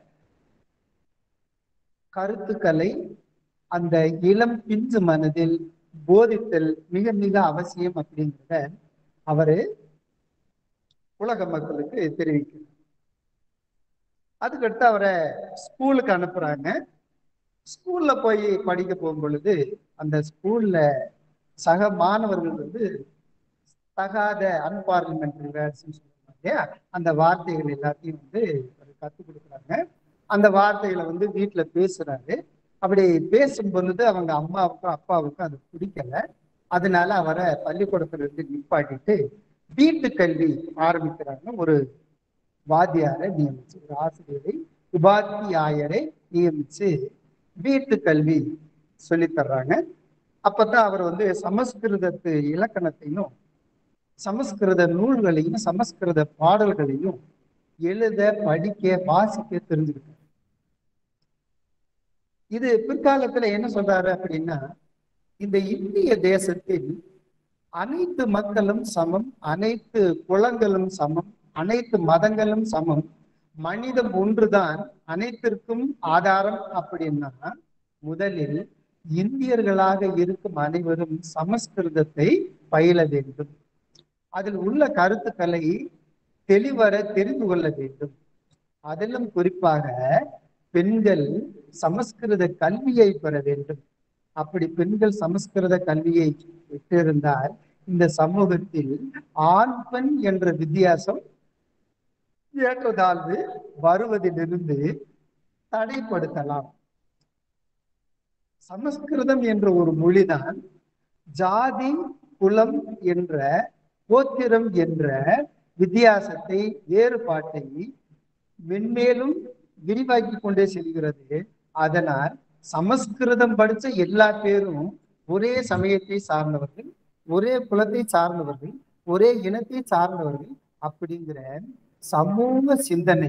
கருத்துக்களை அந்த இளம் பிஞ்சு மனதில் போதித்தல் மிக மிக அவசியம் அப்படிங்கிறத அவரு உலக மக்களுக்கு தெரிவிக்கிறார் அதுக்கடுத்து அவரை ஸ்கூலுக்கு அனுப்புறாங்க ஸ்கூல்ல போய் படிக்க போகும் பொழுது அந்த ஸ்கூல்ல சக மாணவர்கள் வந்து தகாத அன்பார்லிமெண்டரி வேர்ட்ஸ்ன்னு சொல்லுவாங்க இல்லையா அந்த வார்த்தைகள் எல்லாத்தையும் வந்து அவர் கற்றுக் கொடுக்குறாங்க அந்த வார்த்தைகளை வந்து வீட்டுல பேசுறாரு அப்படி பேசும் பொழுது அவங்க அம்மாவுக்கும் அப்பாவுக்கும் அது பிடிக்கல அதனால அவரை பள்ளிக்கூடத்துல இருந்து நிப்பாட்டிட்டு வீட்டு கல்வி ஆரம்பிக்கிறாங்க ஒரு வாத்தியாரை நியமிச்சு ஒரு ஆசிரியரை உபாத்தியாயரை நியமிச்சு வீட்டு கல்வி சொல்லித் தர்றாங்க அப்பதான் அவர் வந்து சமஸ்கிருதத்து இலக்கணத்தையும் சமஸ்கிருத நூல்களையும் சமஸ்கிருத பாடல்களையும் எழுத படிக்க வாசிக்க தெரிஞ்சுக்கிட்டார் இது பிற்காலத்துல என்ன சொல்றாரு அப்படின்னா இந்த இந்திய தேசத்தில் அனைத்து மக்களும் சமம் அனைத்து குலங்களும் சமம் அனைத்து மதங்களும் சமம் மனிதம் ஒன்றுதான் அனைத்திற்கும் ஆதாரம் அப்படின்னா முதலில் இந்தியர்களாக இருக்கும் அனைவரும் சமஸ்கிருதத்தை பயில வேண்டும் அதில் உள்ள கருத்துக்களை தெளிவர தெரிந்து கொள்ள வேண்டும் அதிலும் குறிப்பாக பெண்கள் சமஸ்கிருத கல்வியை பெற வேண்டும் அப்படி பெண்கள் சமஸ்கிருத கல்வியை பெற்றிருந்தால் இந்த சமூகத்தில் ஆண் பெண் என்ற வித்தியாசம் ஏற்றதாழ்வு வருவதிலிருந்து தடைப்படுத்தலாம் சமஸ்கிருதம் என்ற ஒரு மொழிதான் ஜாதி குலம் என்ற கோத்திரம் என்ற வித்தியாசத்தை வேறுபாட்டை மென்மேலும் விரிவாக்கி கொண்டே செல்கிறது அதனால் சமஸ்கிருதம் படிச்ச எல்லா பேரும் ஒரே சமயத்தை சார்ந்தவர்கள் ஒரே குலத்தை சார்ந்தவர்கள் ஒரே இனத்தை சார்ந்தவர்கள் அப்படிங்கிற சமூக சிந்தனை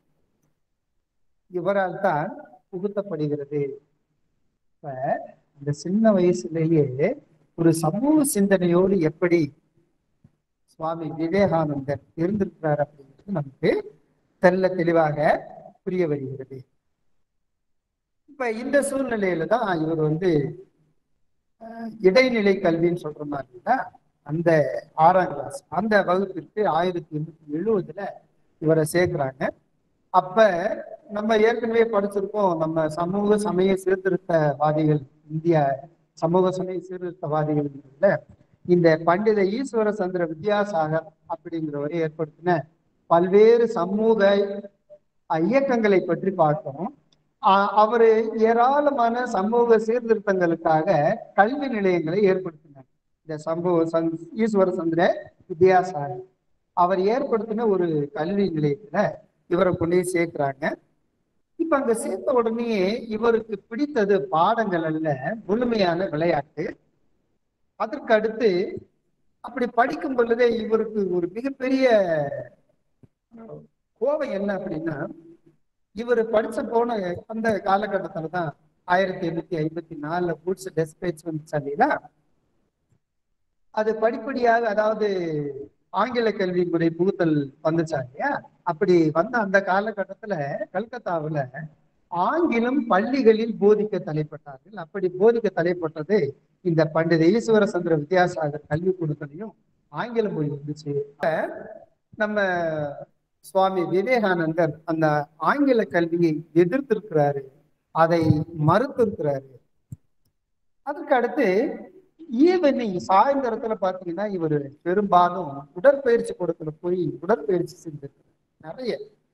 இவரால் தான் புகுத்தப்படுகிறது இப்ப இந்த சின்ன வயசுலேயே ஒரு சமூக சிந்தனையோடு எப்படி சுவாமி விவேகானந்தர் இருந்திருக்கிறார் அப்படிங்கிறது நமக்கு தெல்ல தெளிவாக புரிய வருகிறது இப்ப இந்த சூழ்நிலையில தான் இவர் வந்து அஹ், இடைநிலை கல்வின்னு சொல்ற மாதிரி தான் அந்த ஆறாம் கிளாஸ் அந்த வகுப்பிற்கு ஆயிரத்தி எண்ணூத்தி எழுவதுல இவரை சேர்க்கிறாங்க அப்ப நம்ம ஏற்கனவே படிச்சிருக்கோம் நம்ம சமூக சமய சீர்திருத்தவாதிகள் இந்திய சமூக சமய சீர்திருத்தவாதிகள் இந்த பண்டித ஈஸ்வர சந்திர வித்யாசாகர் அப்படிங்கிறவரை ஏற்படுத்தின பல்வேறு சமூக அஹ், இயக்கங்களை பற்றி பார்த்தோம் ஆஹ் அவரு ஏராளமான சமூக சீர்திருத்தங்களுக்காக கல்வி நிலையங்களை ஏற்படுத்தினார் இந்த சம்பவ சந் ஈஸ்வர சந்திர வித்யாசாகர் அவர் ஏற்படுத்தின ஒரு கல்வி நிலையத்துல இவரை கொண்டு போய் சேர்க்கிறாங்க இப்ப அங்க சேர்த்த உடனே இவருக்கு பிடித்தது பாடங்கள் அல்ல முழுமையான விளையாட்டு அதற்கு அடுத்து அப்படி படிக்கும் பொழுதே இவருக்கு ஒரு மிகப்பெரிய கோபம் என்ன அப்படின்னா இவர் படிச்ச போன அந்த காலகட்டத்துல தான் ஆயிரத்தி எண்ணூத்தி ஐம்பத்தி நாலுல பூட்ஸ் டெஸ்பேச் வந்துச்சு இல்லைங்களா அது படிப்படியாக அதாவது ஆங்கில கல்வி முறை புகுத்தல் வந்துச்சா இல்லையா அப்படி வந்த அந்த காலகட்டத்துல கல்கத்தாவுல ஆங்கிலம் பள்ளிகளில் போதிக்க தலைப்பட்டார்கள் அப்படி போதிக்க தலைப்பட்டது இந்த பண்டித ஈஸ்வர சந்திர வித்யாசாகர் கல்வி கூடத்திலையும் ஆங்கில மொழி வந்துச்சு அப்ப நம்ம சுவாமி விவேகானந்தர் அந்த ஆங்கில கல்வியை எதிர்த்திருக்கிறாரு அதை மறுத்திருக்கிறாரு அதற்கு அடுத்து ஈவினிங் சாயந்தரத்துல பாத்தீங்கன்னா இவர் பெரும்பாலும் உடற்பயிற்சி கூடத்துல போய் உடற்பயிற்சி செஞ்சிருக்கிறார் நிறைய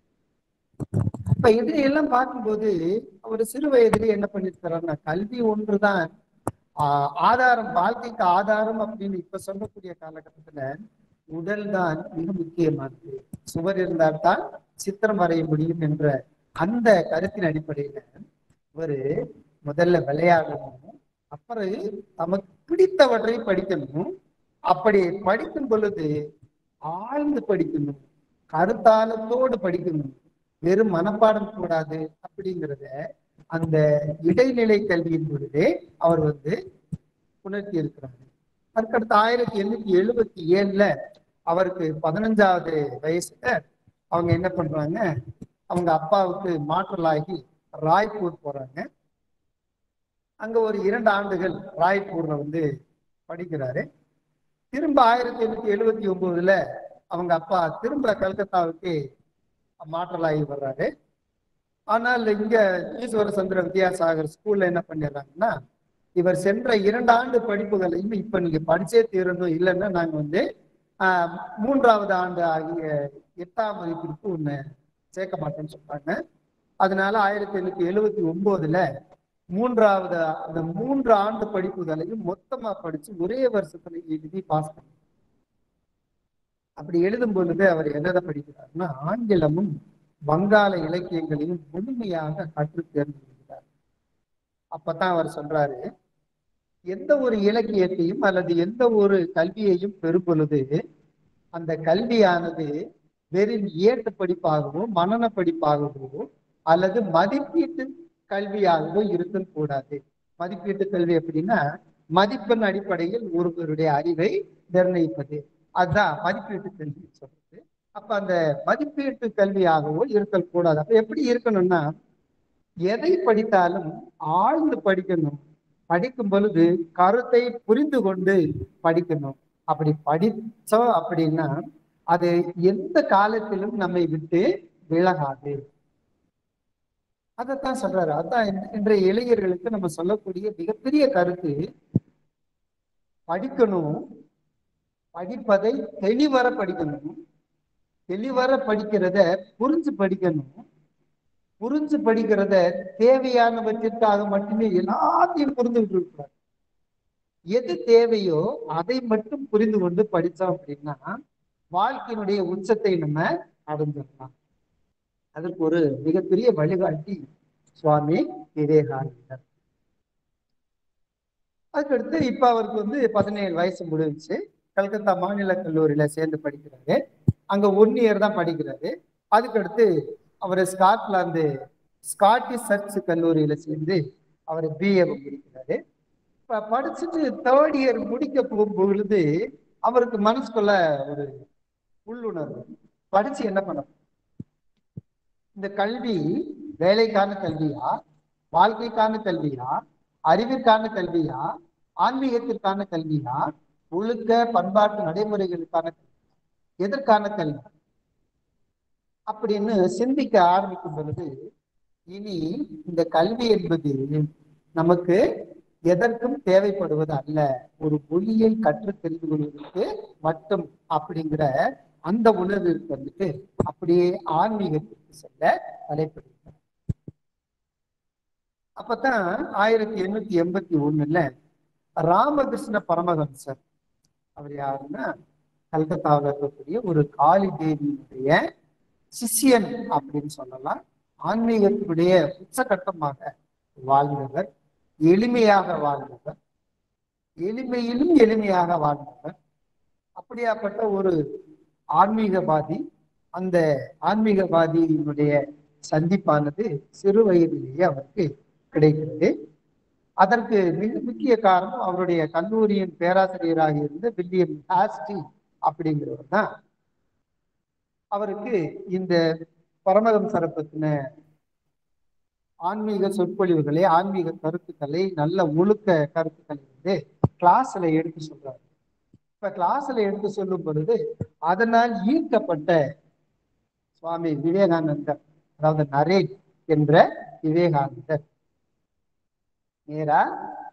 இப்ப இதையெல்லாம் பார்க்கும்போது அவர் சிறு வயதிலே என்ன பண்ணிருக்கிறாருன்னா கல்வி ஒன்றுதான் ஆஹ் ஆதாரம் வாழ்க்கைக்கு ஆதாரம் அப்படின்னு இப்ப சொல்லக்கூடிய காலகட்டத்துல உடல் தான் மிக முக்கியமானது சுவர் இருந்தால்தான் சித்திரம் வரைய முடியும் என்ற அந்த கருத்தின் அடிப்படையில இவரு முதல்ல விளையாடணும் அப்புறம் தமக்கு பிடித்தவற்றை படிக்கணும் அப்படி படிக்கும் பொழுது ஆழ்ந்து படிக்கணும் கருத்தாளத்தோடு படிக்கணும் வெறும் மனப்பாடம் கூடாது அப்படிங்கிறத அந்த இடைநிலை கல்வியின் பொழுதே அவர் வந்து உணர்த்தி இருக்கிறார் அதுக்கடுத்து ஆயிரத்தி எண்ணூத்தி எழுபத்தி ஏழுல அவருக்கு பதினஞ்சாவது வயசுல அவங்க என்ன பண்றாங்க அவங்க அப்பாவுக்கு மாற்றலாகி ராய்ப்பூர் போறாங்க அங்க ஒரு இரண்டு ஆண்டுகள் ராய்ப்பூர்ல வந்து படிக்கிறாரு திரும்ப ஆயிரத்தி எண்ணூத்தி எழுபத்தி ஒன்பதுல அவங்க அப்பா திரும்ப கல்கத்தாவுக்கு மாற்றலாகி வர்றாரு ஆனால் இங்க ஈஸ்வர சந்திர வித்யாசாகர் ஸ்கூல்ல என்ன பண்ணிடுறாங்கன்னா இவர் சென்ற இரண்டு ஆண்டு படிப்புகளையும் இப்ப நீங்க படிச்சே தீரணும் இல்லைன்னா நாங்க வந்து ஆஹ், மூன்றாவது ஆண்டு ஆகிய எட்டாம் வகுப்பிற்கு ஒண்ணு சேர்க்க மாட்டோம்னு சொல்றாங்க அதனால ஆயிரத்தி எண்ணூத்தி எழுபத்தி ஒன்பதுல மூன்றாவது அந்த மூன்று ஆண்டு படிப்புகளையும் மொத்தமா படிச்சு ஒரே வருஷத்துல எழுதி பாஸ் பண்ண அப்படி எழுதும் பொழுது அவர் என்னதை படிக்கிறாருன்னா ஆங்கிலமும் வங்காள இலக்கியங்களையும் முழுமையாக கற்று தேர்ந்தெடுக்கிறார் அப்பதான் அவர் சொல்றாரு எந்த ஒரு இலக்கியத்தையும் அல்லது எந்த ஒரு கல்வியையும் பெறும் பொழுது அந்த கல்வியானது வெறும் ஏட்டு படிப்பாகவோ மனன படிப்பாகவோ அல்லது மதிப்பீட்டு கல்வியாகவோ இருக்கக் கூடாது மதிப்பீட்டு கல்வி எப்படின்னா மதிப்பெண் அடிப்படையில் ஒருவருடைய அறிவை நிர்ணயிப்பது அதுதான் மதிப்பீட்டு கல்வி சொல்றது அப்ப அந்த மதிப்பீட்டு கல்வியாகவோ இருக்கல் கூடாது அப்ப எப்படி இருக்கணும்னா எதை படித்தாலும் ஆழ்ந்து படிக்கணும் படிக்கும் பொழுது கருத்தை புரிந்து கொண்டு படிக்கணும் அப்படி படிச்சோம் அப்படின்னா அது எந்த காலத்திலும் நம்மை விட்டு விலகாது அதைத்தான் சொல்றாரு அதான் இன்- இன்றைய இளைஞர்களுக்கு நம்ம சொல்லக்கூடிய மிகப்பெரிய கருத்து படிக்கணும் படிப்பதை தெளிவர படிக்கணும் தெளிவர படிக்கிறத புரிஞ்சு படிக்கணும் புரிஞ்சு படிக்கிறத தேவையானவற்றிற்காக மட்டுமே எல்லாத்தையும் புரிந்துகிட்டு இருக்கிறார் எது தேவையோ அதை மட்டும் புரிந்து கொண்டு படிச்சோம் அப்படின்னா வாழ்க்கையினுடைய உச்சத்தை நம்ம அடைஞ்சிடலாம் அதற்கு ஒரு மிகப்பெரிய வழிகாட்டி சுவாமி விவேகானந்தர் அதுக்கடுத்து இப்ப அவருக்கு வந்து பதினேழு வயசு முடிஞ்சுச்சு கல்கத்தா மாநில கல்லூரியில சேர்ந்து படிக்கிறாரு அங்க ஒன் இயர் தான் படிக்கிறாரு அதுக்கடுத்து அவர் ஸ்காட்லாந்து ஸ்காட்டிஷ் சர்ச் கல்லூரியில சேர்ந்து அவர் பிஏ முடிக்கிறாரு இப்ப படிச்சுட்டு தேர்ட் இயர் முடிக்க போகும்பொழுது அவருக்கு மனசுக்குள்ள ஒரு உள்ளுணர்வு படிச்சு என்ன பண்ண இந்த கல்வி வேலைக்கான கல்வியா வாழ்க்கைக்கான கல்வியா அறிவிற்கான கல்வியா ஆன்மீகத்திற்கான கல்வியா ஒழுக்க பண்பாட்டு நடைமுறைகளுக்கான கல்வியா? எதற்கான கல்வி அப்படின்னு சிந்திக்க ஆரம்பிக்கும் பொழுது இனி இந்த கல்வி என்பது நமக்கு எதற்கும் தேவைப்படுவது அல்ல ஒரு மொழியை கற்று தெரிந்து கொள்வதற்கு மட்டும் அப்படிங்கிற அந்த உணர்விற்கு வந்துட்டு அப்படியே ஆன்மீகத்திற்கு செல்ல தலைப்படுகிறார் அப்பதான் ஆயிரத்தி எண்ணூத்தி எண்பத்தி ஒண்ணுல ராமகிருஷ்ண பரமஹம்சர் அவர் யாருன்னா கல்கத்தாவில் இருக்கக்கூடிய ஒரு காளி தேவியினுடைய சிஷ்யன் அப்படின்னு சொல்லலாம் ஆன்மீகத்தினுடைய உச்சகட்டமாக வாழ்ந்தவர் எளிமையாக வாழ்ந்தவர் எளிமையிலும் எளிமையாக வாழ்ந்தவர் அப்படியாப்பட்ட ஒரு ஆன்மீகவாதி அந்த ஆன்மீகவாதியினுடைய சந்திப்பானது சிறு வயதிலேயே அவருக்கு கிடைக்கிறது அதற்கு மிக முக்கிய காரணம் அவருடைய கல்லூரியின் பேராசிரியராக இருந்த வில்லியம் ஹாஸ்டி அப்படிங்கிறவர் தான் அவருக்கு இந்த பரமஹம்சரை பத்தின ஆன்மீக சொற்பொழிவுகளை ஆன்மீக கருத்துக்களை நல்ல ஒழுக்க கருத்துக்களை வந்து கிளாஸ்ல எடுத்து சொல்றாரு இப்ப கிளாஸ்ல எடுத்து சொல்லும் பொழுது அதனால் ஈர்க்கப்பட்ட சுவாமி விவேகானந்தர் அதாவது நரேன் என்ற விவேகானந்தர் நேரா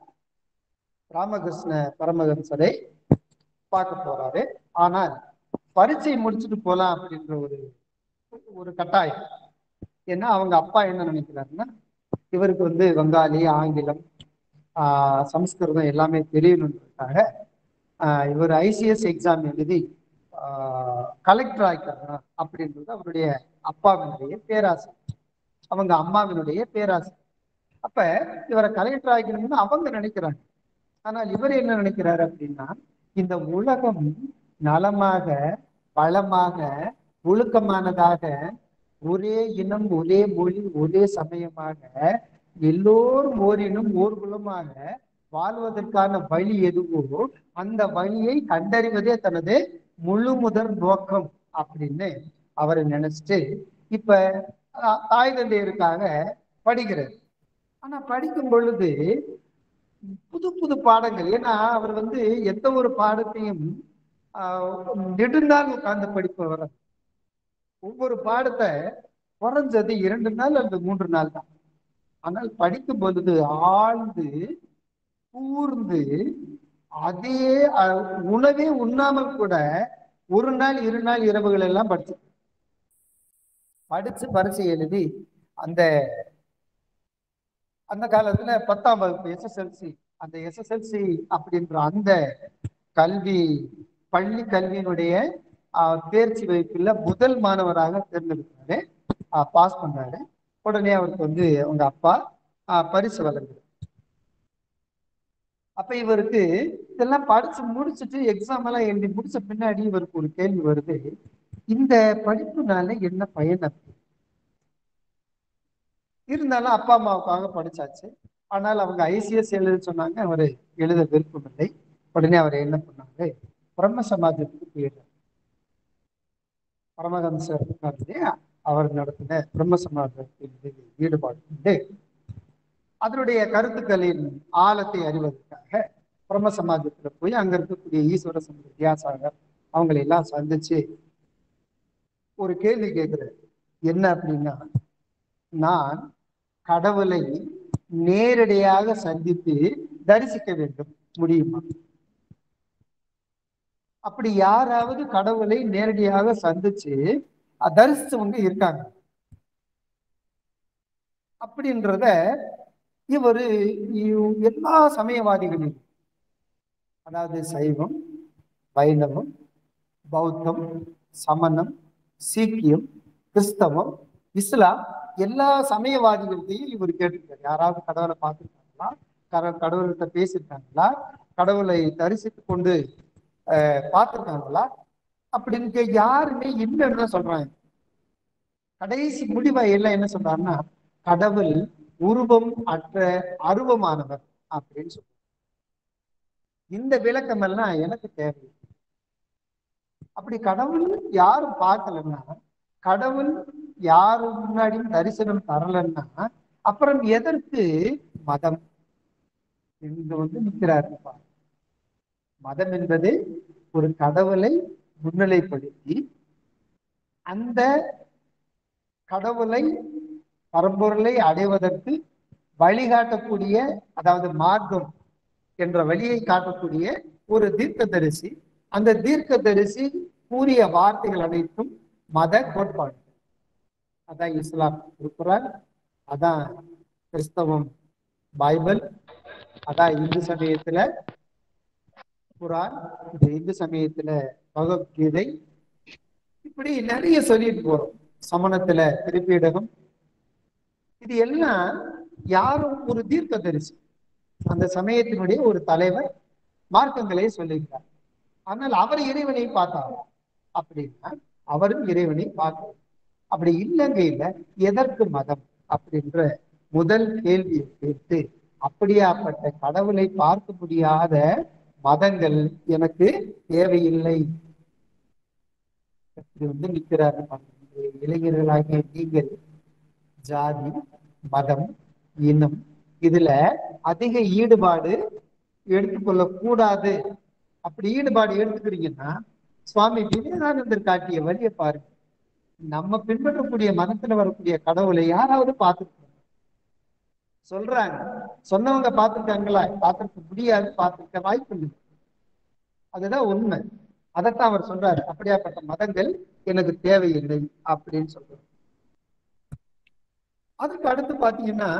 ராமகிருஷ்ண பரமஹம்சரை பார்க்க போறாரு ஆனால் பரீட்சை முடிச்சுட்டு போலாம் அப்படின்ற ஒரு ஒரு கட்டாயம் ஏன்னா அவங்க அப்பா என்ன நினைக்கிறாருன்னா இவருக்கு வந்து வங்காளி ஆங்கிலம் ஆஹ் சம்ஸ்கிருதம் எல்லாமே தெரியணுன்றதுக்காக ஆஹ் இவர் ஐசிஎஸ் எக்ஸாம் எழுதி கலெக்டர் ஆகிக்கிறார் அப்படின்றது அவருடைய அப்பாவினுடைய பேராசை அவங்க அம்மாவினுடைய பேராசை அப்ப இவரை கலெக்டர் ஆகிக்கணும்னு அவங்க நினைக்கிறாங்க ஆனால் இவர் என்ன நினைக்கிறாரு அப்படின்னா இந்த உலகம் நலமாக வளமாக ஒழுக்கமானதாக ஒரே இனம் ஒரே மொழி ஒரே சமயமாக எல்லோரும் ஓரினும் ஓர் குலமாக வாழ்வதற்கான வழி எதுவோ அந்த வழியை கண்டறிவதே தனது முழு முதற் நோக்கம் அப்படின்னு அவர் நினைச்சிட்டு இப்ப அஹ், தாய் தந்தையருக்காக படிக்கிறார் ஆனா படிக்கும் பொழுது புது புது பாடங்கள் ஏன்னா அவர் வந்து எந்த ஒரு பாடத்தையும் ஆஹ், நெடுநாள் உட்கார்ந்து படிப்பவர் அல்ல. ஒவ்வொரு பாடத்தை குறைஞ்சது இரண்டு நாள் அல்லது மூன்று நாள் தான் ஆனால் படிக்கும் பொழுது ஆழ்ந்து கூர்ந்து அதே அஹ், உணவே உண்ணாமல் கூட ஒரு நாள் இரு நாள் இரவுகள் எல்லாம் படிச்சு படிச்சு பரிசை எழுதி அந்த அந்த காலத்துல பத்தாம் வகுப்பு எஸ்எஸ்எல்சி அந்த எஸ்எஸ்எல்சி அப்படின்ற அந்த கல்வி பள்ளி கல்வியினுடைய ஆஹ், தேர்ச்சி வகுப்புல முதல் மாணவராக தேர்ந்தெடுக்கிறாரு பாஸ் பண்றாரு உடனே அவருக்கு வந்து அவங்க அப்பா ஆஹ், பரிசு வழங்குது அப்ப இவருக்கு இதெல்லாம் படிச்சு முடிச்சுட்டு எக்ஸாம் எல்லாம் எழுதி முடிச்ச பின்னாடி இவருக்கு ஒரு கேள்வி வருது இந்த படிப்புனால என்ன பயன் அப்படி இருந்தாலும் அப்பா அம்மாவுக்காக படிச்சாச்சு ஆனால் அவங்க ஐசிஎஸ் எழுத சொன்னாங்க அவர் எழுத விருப்பமில்லை உடனே அவர் என்ன பண்ணாங்க பிரம்ம சமாஜத்துக்கு போயிடுறார் பரமஹம்சர் இருக்கார் இல்லையா அவர் நடத்தின பிரம்ம சமாஜத்தின் மீது ஈடுபாடு கொண்டு அதனுடைய கருத்துக்களின் ஆழத்தை அறிவதற்காக பிரம்ம சமாஜத்துல போய் அங்க இருக்கக்கூடிய ஈஸ்வர சந்திர வித்யாசாகர் அவங்களை எல்லாம் சந்திச்சு ஒரு கேள்வி கேட்கிறார் என்ன அப்படின்னா நான் கடவுளை நேரடியாக சந்தித்து தரிசிக்க வேண்டும் முடியுமா அப்படி யாராவது கடவுளை நேரடியாக சந்திச்சு அஹ், தரிசிச்சவங்க இருக்காங்க அப்படின்றத இவரு இவ் எல்லா சமயவாதிகளும் அதாவது சைவம் வைணவம் பௌத்தம் சமணம் சீக்கியம் கிறிஸ்தவம் இஸ்லாம் எல்லா சமயவாதிகள்கிட்டையும் இவர் கேட்டிருக்காரு யாராவது கடவுளை பார்த்துருக்காங்களா கர கடவுள்கிட்ட பேசியிருக்காங்களா கடவுளை தரிசித்து கொண்டு அஹ், பார்த்திருக்காங்களா அப்படின்னு கே- யாருமே இல்லைன்னு தான் சொல்றாங்க கடைசி முடிவா எல்லாம் என்ன சொல்றாருன்னா கடவுள் உருவம் அற்ற அருவமானவர் அப்படின்னு சொல்றாரு இந்த விளக்கம் எல்லாம் எனக்கு தேவை அப்படி கடவுள் யாரும் பார்க்கலன்னா கடவுள் யாரு முன்னாடியும் தரிசனம் தரலன்னா அப்புறம் எதற்கு மதம் இங்க வந்து நிற்கிறாரு பாருங்க. மதம் என்பது ஒரு கடவுளை முன்னிலைப்படுத்தி அந்த கடவுளை பரம்பொருளை அடைவதற்கு வழிகாட்டக்கூடிய அதாவது மார்க்கம் என்ற வழியை காட்டக்கூடிய ஒரு தீர்க்கதரிசி அந்த தீர்க்கதரிசி கூறிய வார்த்தைகள் அனைத்தும் மத கோட்பாடு அதான் இஸ்லாம் திருக்குறான் அதான் கிறிஸ்தவம் பைபிள் அதான் இந்து சமயத்துல குரான் இந்த இந்து சமயத்துல பகவத்கீதை இப்படி நிறைய சொல்லிட்டு போறோம் சமணத்துல திருப்பீடகம் இது எல்லாம் யாரும் ஒரு தீர்க்கதரிசி அந்த சமயத்தினுடைய ஒரு தலைவர் மார்க்கங்களை சொல்லுகிறார் ஆனால் அவர் இறைவனை பார்த்தார் அப்படின்னா அவரும் இறைவனை பார்த்தார் அப்படி இல்லைங்கையில எதற்கு மதம் அப்படின்ற முதல் கேள்வியை கேட்டு அப்படியாப்பட்ட கடவுளை பார்க்க முடியாத மதங்கள் எனக்கு தேவையில்லை இப்படி வந்து நிற்கிறாரு இளைஞர்களாகிய நீங்கள் ஜாதி மதம் இனம் இதுல அதிக ஈடுபாடு எடுத்துக்கொள்ள கூடாது அப்படி ஈடுபாடு எடுத்துக்கிறீங்கன்னா சுவாமி விவேகானந்தர் காட்டிய வழியை பாருங்க நம்ம பின்பற்றக்கூடிய மதத்துல வரக்கூடிய கடவுளை யாராவது பார்த்துருக்கோம் சொல்றாங்க சொன்னவங்க பார்த்துருக்காங்களா பார்த்துருக்க முடியாது பார்த்துருக்க வாய்ப்பு இல்லை அதுதான் உண்மை அதைத்தான் அவர் சொல்றாரு அப்படியாப்பட்ட மதங்கள் எனக்கு தேவையில்லை அப்படின்னு சொல்றாரு அதுக்கு அடுத்து பாத்தீங்கன்னா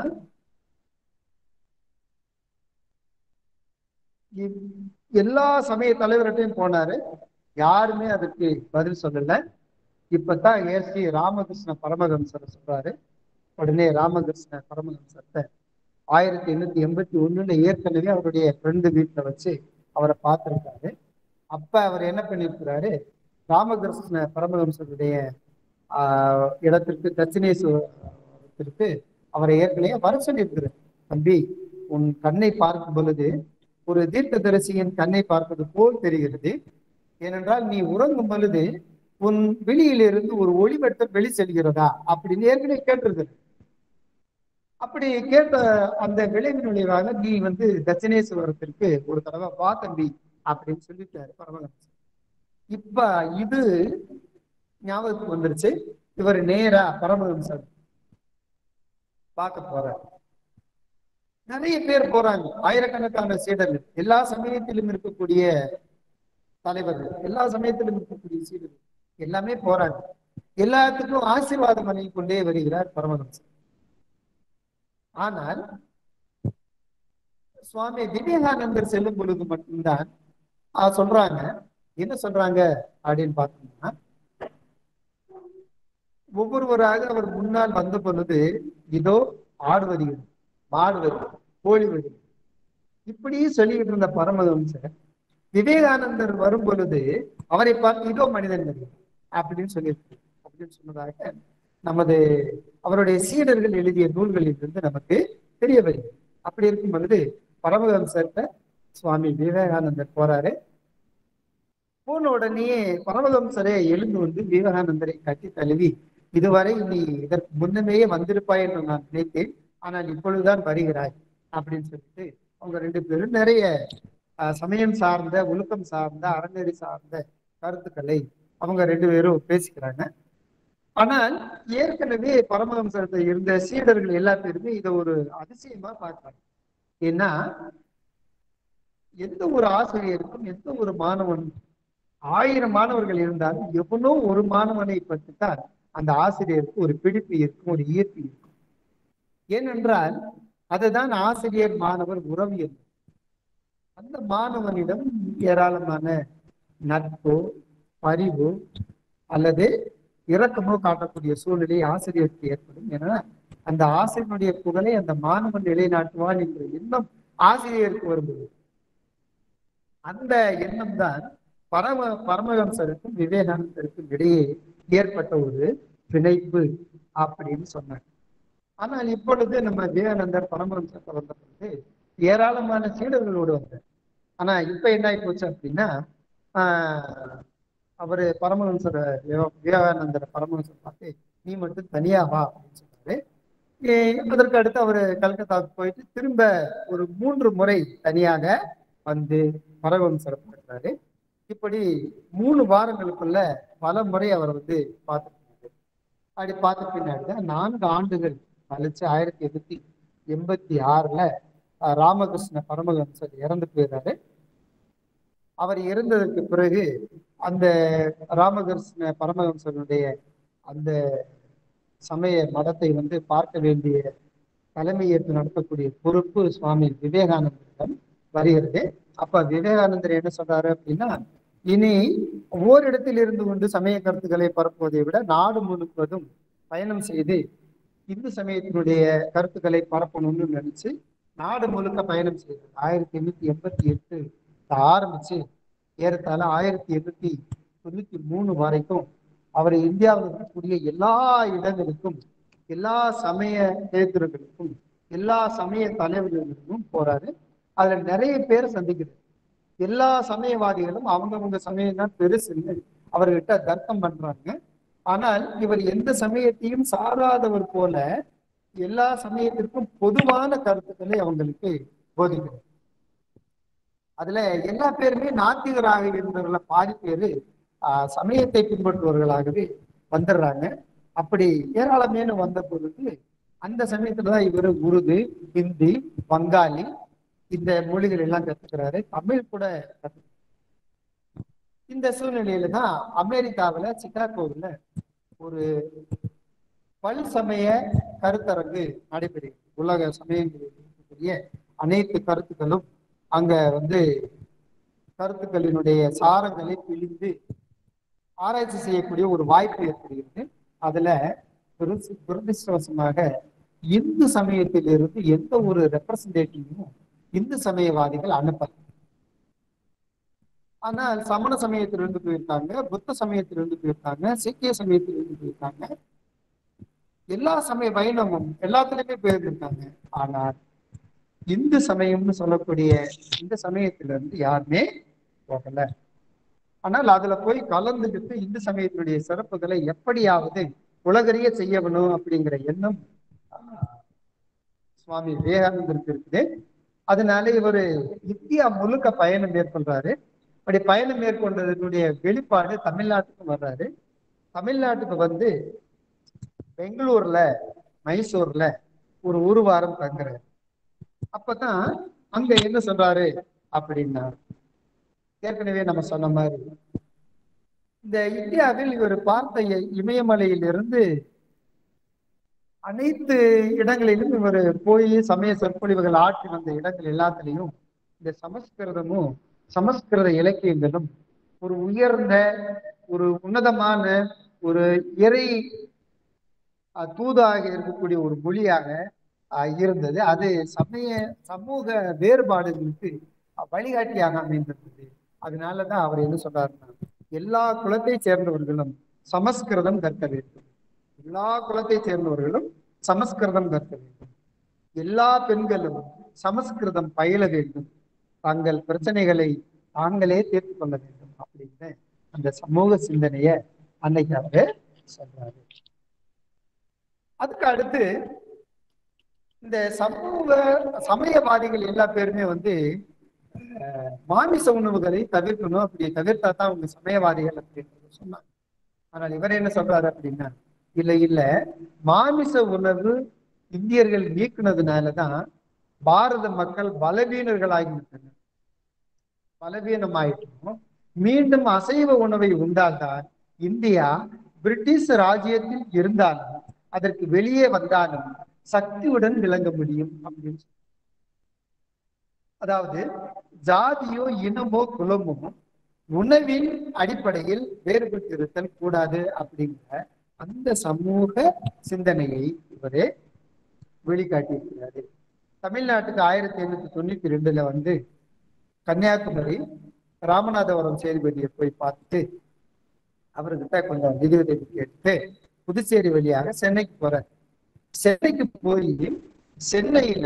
இ- எல்லா சமய தலைவர்கிட்டையும் போனாரு யாருமே அதுக்கு பதில் சொல்லல இப்பதான் ஏசி ராமகிருஷ்ண பரமஹம்சர் சொல்றாரு உடனே ராமகிருஷ்ண பரமஹம்சத்தை ஆயிரத்தி எண்ணூத்தி எண்பத்தி ஒண்ணுல ஏற்கனவே அவருடைய ஃப்ரெண்டு வீட்டுல வச்சு அவரை பார்த்திருக்காரு அப்ப அவர் என்ன பண்ணியிருக்கிறாரு ராமகிருஷ்ண பரமஹம்சருடைய ஆஹ் இடத்திற்கு தட்சிணேஸ்வரத்திற்கு அவரை ஏற்கனவே வர சொல்லியிருக்கிறார் தம்பி உன் கண்ணை பார்க்கும் பொழுது ஒரு தீர்க்கதரிசியின் கண்ணை பார்ப்பது போல் தெரிகிறது ஏனென்றால் நீ உறங்கும் பொழுது உன் வெளியிலிருந்து ஒரு ஒளிவட்டம் வெளி செல்கிறதா அப்படின்னு ஏற்கனவே கேட்டிருக்கிறது அப்படி கேட்ட அந்த விளைவின் விளைவாக நீ வந்து தட்சிணேஸ்வரத்திற்கு ஒரு தடவை வா தம்பி அப்படின்னு சொல்லிட்டாரு பரமஹம்சர் இப்ப இது ஞாபகத்துக்கு வந்துருச்சு இவர் நேரா பரமஹம்சர் பார்க்க போறார் நிறைய பேர் போறாங்க ஆயிரக்கணக்கான சீடர்கள் எல்லா சமயத்திலும் இருக்கக்கூடிய தலைவர்கள் எல்லா சமயத்திலும் இருக்கக்கூடிய சீடர்கள் எல்லாமே போறாங்க எல்லாத்துக்கும் ஆசீர்வாதம் பண்ணி கொண்டே வருகிறார் பரமஹம்சர் ஆனால் சுவாமி விவேகானந்தர் செல்லும் பொழுது மட்டும்தான் ஆஹ் சொல்றாங்க என்ன சொல்றாங்க அப்படின்னு பார்த்தோம்னா ஒவ்வொருவராக அவர் முன்னால் வந்த பொழுது இதோ ஆடு வருகிறது மாடு வருகிறது கோழி வருகிறது இப்படி சொல்லிக்கிட்டு இருந்த பரமஹம்சர் விவேகானந்தர் வரும் பொழுது அவரை பார்த்து இதோ மனிதன் வருகிறார் அப்படின்னு சொல்லியிருக்கு அப்படின்னு சொன்னதாக நமது அவருடைய சீடர்கள் எழுதிய நூல்களில் இருந்து நமக்கு தெரிய வருகிறது அப்படி இருக்கும் பொழுது பரமஹம்சர்கிட்ட சுவாமி விவேகானந்தர் போறாரு போன உடனே பரமஹம்சரே எழுந்து வந்து விவேகானந்தரை கட்டி தழுவி இதுவரை நீ இதற்கு முன்னமேயே வந்திருப்பாய் என்று நான் நினைத்தேன் ஆனால் இப்பொழுதுதான் வருகிறாய் அப்படின்னு சொல்லிட்டு அவங்க ரெண்டு பேரும் நிறைய அஹ், சமயம் சார்ந்த ஒழுக்கம் சார்ந்த அறநெறி சார்ந்த கருத்துக்களை அவங்க ரெண்டு பேரும் பேசிக்கிறாங்க ஆனால் ஏற்கனவே பரமஹம்சரத்தை இருந்த சீடர்கள் எல்லா பேருமே இதை ஒரு அதிசயமா பார்க்கறாங்க ஏன்னா எந்த ஒரு ஆசிரியருக்கும் எந்த ஒரு மாணவன் ஆயிரம் மாணவர்கள் இருந்தாலும் எவனோ ஒரு மாணவனை பற்றி தான் அந்த ஆசிரியருக்கு ஒரு பிடிப்பு இருக்கும் ஒரு ஈர்ப்பு இருக்கும் ஏனென்றால் அதுதான் ஆசிரியர் மாணவர் உறவு என்பது அந்த மாணவனிடம் ஏராளமான நட்போ பரிவோ அல்லது இரக்கமோ காட்டக்கூடிய சூழ்நிலை ஆசிரியருக்கு ஏற்படும் ஏன்னா அந்த ஆசிரியனுடைய புகழை அந்த மாணவன் நிலைநாட்டுவான் என்ற எண்ணம் ஆசிரியருக்கு வரும்போது அந்த எண்ணம் தான் பரம பரமஹம்சருக்கும் விவேகானந்தருக்கும் இடையே ஏற்பட்ட ஒரு பிணைப்பு அப்படின்னு சொன்னாங்க ஆனால் இப்பொழுது நம்ம விவேகானந்தர் பரமஹம்சத்தை வந்த பொழுது ஏராளமான சீடர்களோடு வந்தார் ஆனா இப்ப என்ன ஆகி போச்சு அப்படின்னா ஆஹ் அவரு பரமஹம்சர விவே- விவேகானந்தர் பரமஹம்சர் பார்த்து நீ மட்டும் தனியா வா அப்படின்னு சொன்னாரு ஏ- அதற்கு அடுத்து அவரு கல்கத்தாவுக்கு போயிட்டு திரும்ப ஒரு மூன்று முறை தனியாக வந்து பரமஹம்சரை பார்க்கிறாரு இப்படி மூணு வாரங்களுக்குள்ள பல முறை அவர் வந்து பார்த்துருக்காரு அப்படி பார்த்த பின்னாடி தான் நான்கு ஆண்டுகள் கழிச்சு ஆயிரத்தி எண்ணூத்தி எண்பத்தி ஆறுல அஹ், ராமகிருஷ்ண பரமஹம்சர் இறந்து போயிடுறாரு அவர் இறந்ததற்கு பிறகு அந்த ராமகிருஷ்ண பரமஹம்சருடைய அந்த சமய மடத்தை வந்து பார்க்க வேண்டிய தலைமையேற்று நடத்தக்கூடிய பொறுப்பு சுவாமி விவேகானந்தரிடம் வருகிறது அப்ப விவேகானந்தர் என்ன சொல்றாரு அப்படின்னா இனி ஓரிடத்தில் இருந்து கொண்டு சமய கருத்துக்களை பரப்புவதை விட நாடு முழுவதும் பயணம் செய்து இந்து சமயத்தினுடைய கருத்துக்களை பரப்பணும்னு நினைச்சு நாடு முழுக்க பயணம் செய்தது ஆயிரத்தி எண்ணூத்தி எண்பத்தி எட்டு ஆரம்பிச்சு ஏறத்தாழ ஆயிரத்தி எண்ணூத்தி தொண்ணூத்தி மூணு வரைக்கும் அவர் இந்தியாவில் இருக்கக்கூடிய எல்லா இடங்களுக்கும் எல்லா சமய தேர்தல்களுக்கும் எல்லா சமய தலைவர்களுக்கும் போறாரு அதுல நிறைய பேரை சந்திக்கிறார் எல்லா சமயவாதிகளும் அவங்கவங்க சமயம் தான் பெருசுன்னு அவர்கிட்ட தர்க்கம் பண்றாங்க ஆனால் இவர் எந்த சமயத்தையும் சாராதவர் போல எல்லா சமயத்திற்கும் பொதுவான கருத்துக்களை அவங்களுக்கு போதிக்கிறார் அதுல எல்லா பேருமே நாத்திகராக இருந்தவர்கள பாதி பேரு ஆஹ், சமயத்தை பின்பற்றுபவர்களாகவே வந்துடுறாங்க அப்படி ஏராளமேனு வந்த பொழுது அந்த சமயத்துலதான் இவர் உருது ஹிந்தி வங்காளி இந்த மொழிகள் எல்லாம் கத்துக்கிறாரு தமிழ் கூட கத்து இந்த சூழ்நிலையில தான் அமெரிக்காவுல சிகாகோவில் ஒரு பல் சமய கருத்தரங்கு நடைபெறுகிறது உலக சமயங்களில் இருக்கக்கூடிய அனைத்து கருத்துக்களும் அங்க வந்து கருத்துக்களினுடைய சாரங்களை பிழிந்து ஆராய்ச்சி செய்யக்கூடிய ஒரு வாய்ப்பு ஏற்படுகிறது அதுல துரதி- துரதிர்ஷ்டவசமாக இந்து சமயத்திலிருந்து எந்த ஒரு ரெப்ரசன்டேட்டிவும் இந்து சமயவாதிகள் அனுப்பல ஆனால் சமண சமயத்திலிருந்து போயிருக்காங்க புத்த சமயத்திலிருந்து போயிருக்காங்க சீக்கிய சமயத்திலிருந்து போயிருக்காங்க எல்லா சமய வைணவம் எல்லாத்துலயுமே போயிருந்திருக்காங்க ஆனால் இந்து சமயம்னு சொல்லக்கூடிய இந்த சமயத்துல இருந்து யாருமே போகல ஆனால் அதுல போய் கலந்துக்கிட்டு இந்து சமயத்தினுடைய சிறப்புகளை எப்படியாவது உலகறிய செய்யணும் அப்படிங்கிற எண்ணம் ஆஹ், சுவாமி விவேகானந்தருக்கு இருக்குது அதனால இவர் இந்தியா முழுக்க பயணம் மேற்கொள்றாரு அப்படி பயணம் மேற்கொண்டதனுடைய வெளிப்பாடு தமிழ்நாட்டுக்கு வர்றாரு தமிழ்நாட்டுக்கு வந்து பெங்களூர்ல மைசூர்ல ஒரு ஒரு வாரம் தங்குறாரு அப்பதான் அங்க என்ன சொல்றாரு அப்படின்னா ஏற்கனவே நம்ம சொன்ன மாதிரி இந்த இந்தியாவில் இவர் பார்த்த இ- இமயமலையிலிருந்து அனைத்து இடங்களிலும் இவர் போய் சமய சொற்பொழிவுகள் ஆற்றி வந்த இடங்கள் எல்லாத்துலேயும் இந்த சமஸ்கிருதமும் சமஸ்கிருத இலக்கியங்களும் ஒரு உயர்ந்த ஒரு உன்னதமான ஒரு இறை அஹ், தூதாக இருக்கக்கூடிய ஒரு மொழியாக அஹ், இருந்தது அது சமய சமூக வேறுபாடுகளுக்கு அஹ், வழிகாட்டியாக அமைந்திருந்தது அதனாலதான் அவர் என்ன சொல்றாருன்னா எல்லா குலத்தை சேர்ந்தவர்களும் சமஸ்கிருதம் கற்க வேண்டும் எல்லா குலத்தை சேர்ந்தவர்களும் சமஸ்கிருதம் கற்க வேண்டும் எல்லா பெண்களும் சமஸ்கிருதம் பயில வேண்டும் தங்கள் பிரச்சனைகளை தாங்களே தீர்த்து கொள்ள வேண்டும் அப்படின்னு அந்த சமூக சிந்தனைய அன்னைக்கு அவரு சொல்றாரு அதுக்கு அடுத்து இந்த சமூக சமயவாதிகள் எல்லா பேருமே வந்து அஹ், மாமிச உணவுகளை தவிர்க்கணும் அப்படி தவிர்த்தா தான் அவங்க சமயவாதிகள் அப்படின்னு சொன்னாங்க ஆனால் இவர் என்ன சொல்றாரு அப்படின்னா இல்ல இல்ல மாமிச உணவு இந்தியர்கள் நீக்குனதுனாலதான் பாரத மக்கள் பலவீனர்களாகிவிட்டனர் பலவீனமாயிட்டோம் மீண்டும் அசைவ உணவை உண்டால்தான் இந்தியா பிரிட்டிஷ் ராஜ்யத்தில் இருந்தாலும் அதற்கு வெளியே வந்தாலும் சக்தியுடன் விளங்க முடியும் அப்படின்னு சொல்லி. அதாவது ஜாதியோ இனமோ குலமோ உணவின் அடிப்படையில் வேறுபட்டு இருத்தல் கூடாது அப்படிங்கிற அந்த சமூக சிந்தனையை இவரே வெளிக்காட்டியிருக்கிறாரு தமிழ்நாட்டுக்கு ஆயிரத்தி எண்ணூத்தி தொண்ணூத்தி ரெண்டுல வந்து கன்னியாகுமரி ராமநாதபுரம் சேதுபதியை போய் பார்த்துட்டு அவர்கிட்ட கொஞ்சம் நிதி உதவி கேட்டு புதுச்சேரி வழியாக சென்னைக்கு போறார் சென்னைக்கு போய் சென்னையில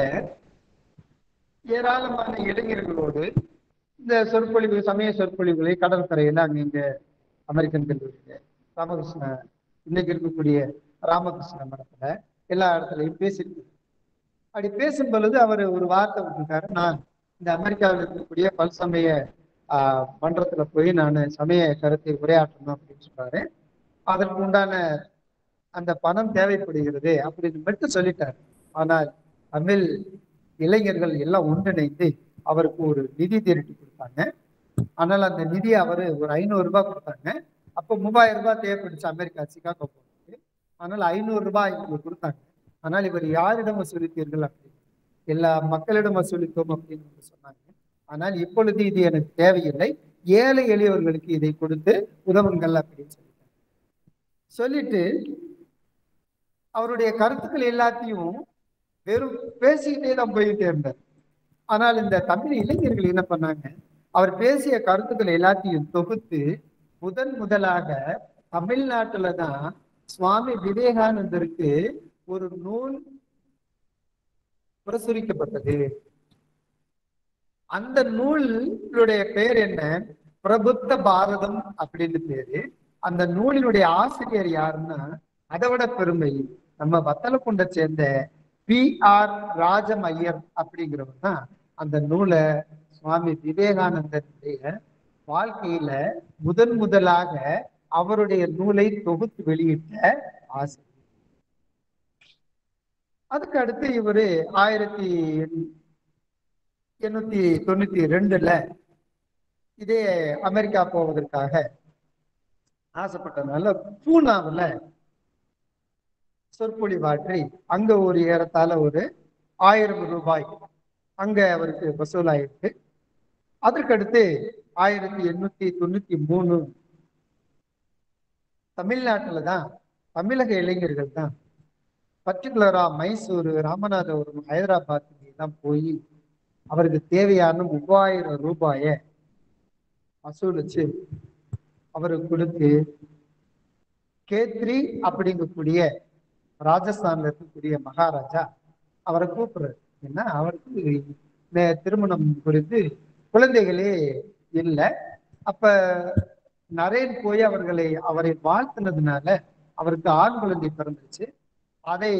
ஏராளமான இளைஞர்களோடு இந்த சொற்பொழிவு சமய சொற்பொழிவுகளை கடற்கரையில அங்கங்க அமெரிக்கன் கல்லூரியில ராமகிருஷ்ண இன்னைக்கு இருக்கக்கூடிய ராமகிருஷ்ண மடத்துல எல்லா இடத்துலையும் பேசிட்டு அப்படி பேசும் பொழுது அவர் ஒரு வார்த்தை விட்டுருக்காரு நான் இந்த அமெரிக்காவில் இருக்கக்கூடிய பல்சமய ஆஹ் மன்றத்துல போய் நான் சமய கருத்தை உரையாற்றணும் அப்படின்னு சொல்றாரு அதற்கு உண்டான அந்த பணம் தேவைப்படுகிறது அப்படின்னு மட்டும் சொல்லிட்டாரு ஆனால் தமிழ் இளைஞர்கள் எல்லாம் ஒன்றிணைந்து அவருக்கு ஒரு நிதி திரட்டி கொடுத்தாங்க ஆனால் அந்த நிதியை அவர் ஒரு ஐநூறு ரூபாய் கொடுத்தாங்க அப்போ மூவாயிரம் ரூபாய் தேவைப்படுச்சு அமெரிக்கா சிகாகோ போகிறதுக்கு ஆனால் ஐநூறு ரூபாய் இவங்க கொடுத்தாங்க ஆனால் இவர் யாரிடம் வசூலித்தீர்கள் அப்படின்னு எல்லா மக்களிடம் வசூலித்தோம் அப்படின்னு வந்து சொன்னாங்க ஆனால் இப்பொழுது இது எனக்கு தேவையில்லை ஏழை எளியவர்களுக்கு இதை கொடுத்து உதவுங்கள் அப்படின்னு சொல்லிட்டாங்க சொல்லிட்டு அவருடைய கருத்துக்கள் எல்லாத்தையும் வெறும் பேசிக்கிட்டே தான் போயிட்டே இருந்தார் ஆனால் இந்த தமிழ் இளைஞர்கள் என்ன பண்ணாங்க அவர் பேசிய கருத்துக்கள் எல்லாத்தையும் தொகுத்து முதன் முதலாக தமிழ்நாட்டுல தான் சுவாமி விவேகானந்தருக்கு ஒரு நூல் பிரசுரிக்கப்பட்டது அந்த நூலுடைய பெயர் என்ன பிரபுத்த பாரதம் அப்படின்னு பேரு அந்த நூலினுடைய ஆசிரியர் யாருன்னா அதை விட பெருமை நம்ம வத்தலக்குண்டை சேர்ந்த பி ஆர் ராஜம் ஐயர் அப்படிங்கிறவர் தான் அந்த நூலை சுவாமி விவேகானந்தருடைய வாழ்க்கையில முதன் முதலாக அவருடைய நூலை தொகுத்து வெளியிட்ட ஆசிரியர் அதுக்கு அடுத்து இவரு ஆயிரத்தி எண்ணூத்தி தொண்ணூத்தி ரெண்டுல இதே அமெரிக்கா போவதற்காக ஆசைப்பட்டதுனால பூனாவுல சொற்பொழிவாற்றி அங்க ஒரு ஏறத்தாழ ஒரு ஆயிரம் ரூபாய் அங்க அவருக்கு வசூலாயிருக்கு அதற்கடுத்து ஆயிரத்தி எண்ணூத்தி தொண்ணூத்தி மூணு தமிழ்நாட்டுல தான் தமிழக இளைஞர்கள் தான் பர்டிகுலரா மைசூர் ராமநாதபுரம் ஹைதராபாத் தான் போய் அவருக்கு தேவையான மூவாயிரம் ரூபாய வசூலிச்சு அவருக்கு கொடுத்து கேத்ரி அப்படிங்கக்கூடிய ராஜஸ்தான்ல இருக்கக்கூடிய மகாராஜா அவரை கூப்பிடுறாரு ஏன்னா அவருக்கு நே- திருமணம் குறித்து குழந்தைகளே இல்லை அப்ப நரேன் போய் அவர்களை அவரை வாழ்த்தினதுனால அவருக்கு ஆண் குழந்தை பிறந்துச்சு அதை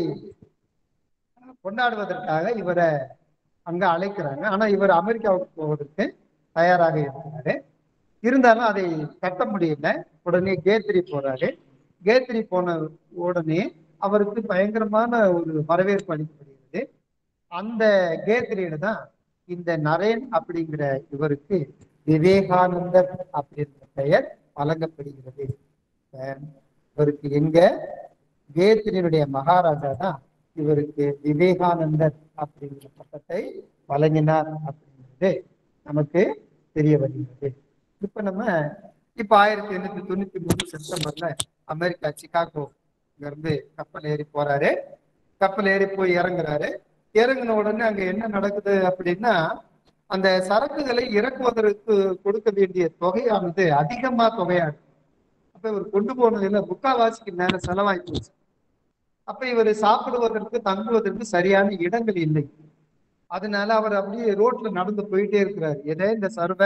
கொண்டாடுவதற்காக இவரை அங்க அழைக்கிறாங்க ஆனா இவர் அமெரிக்காவுக்கு போவதற்கு தயாராக இருக்கிறாரு இருந்தாலும் அதை கட்ட முடியல உடனே கேத்ரி போறாரு கேத்ரி போன உடனே அவருக்கு பயங்கரமான ஒரு வரவேற்பு அளிக்கப்படுகிறது அந்த கேத்ரியில தான் இந்த நரேன் அப்படிங்கிற இவருக்கு விவேகானந்தர் அப்படின்ற பெயர் வழங்கப்படுகிறது அஹ் இவருக்கு எங்க கேத்ரியினுடைய மகாராஜா தான் இவருக்கு விவேகானந்தர் அப்படிங்கிற பட்டத்தை வழங்கினார் அப்படிங்கிறது நமக்கு தெரிய வருகிறது இப்ப நம்ம இப்ப ஆயிரத்தி எண்ணூத்தி தொண்ணூத்தி மூணு செப்டம்பர்ல அமெரிக்கா சிகாகோ இங்க இருந்து கப்பல் ஏறி போறாரு கப்பல் ஏறி போய் இறங்குறாரு இறங்கின உடனே அங்க என்ன நடக்குது அப்படின்னா அந்த சரக்குகளை இறக்குவதற்கு கொடுக்க வேண்டிய தொகையானது அதிகமா தொகையா இருக்கு அப்ப இவர் கொண்டு போனதுல முக்காவாசிக்கு மேல செலவாகி போச்சு அப்ப இவர் சாப்பிடுவதற்கு தங்குவதற்கு சரியான இடங்கள் இல்லை அதனால அவர் அப்படியே ரோட்ல நடந்து போயிட்டே இருக்கிறார் எதே இந்த சர்வ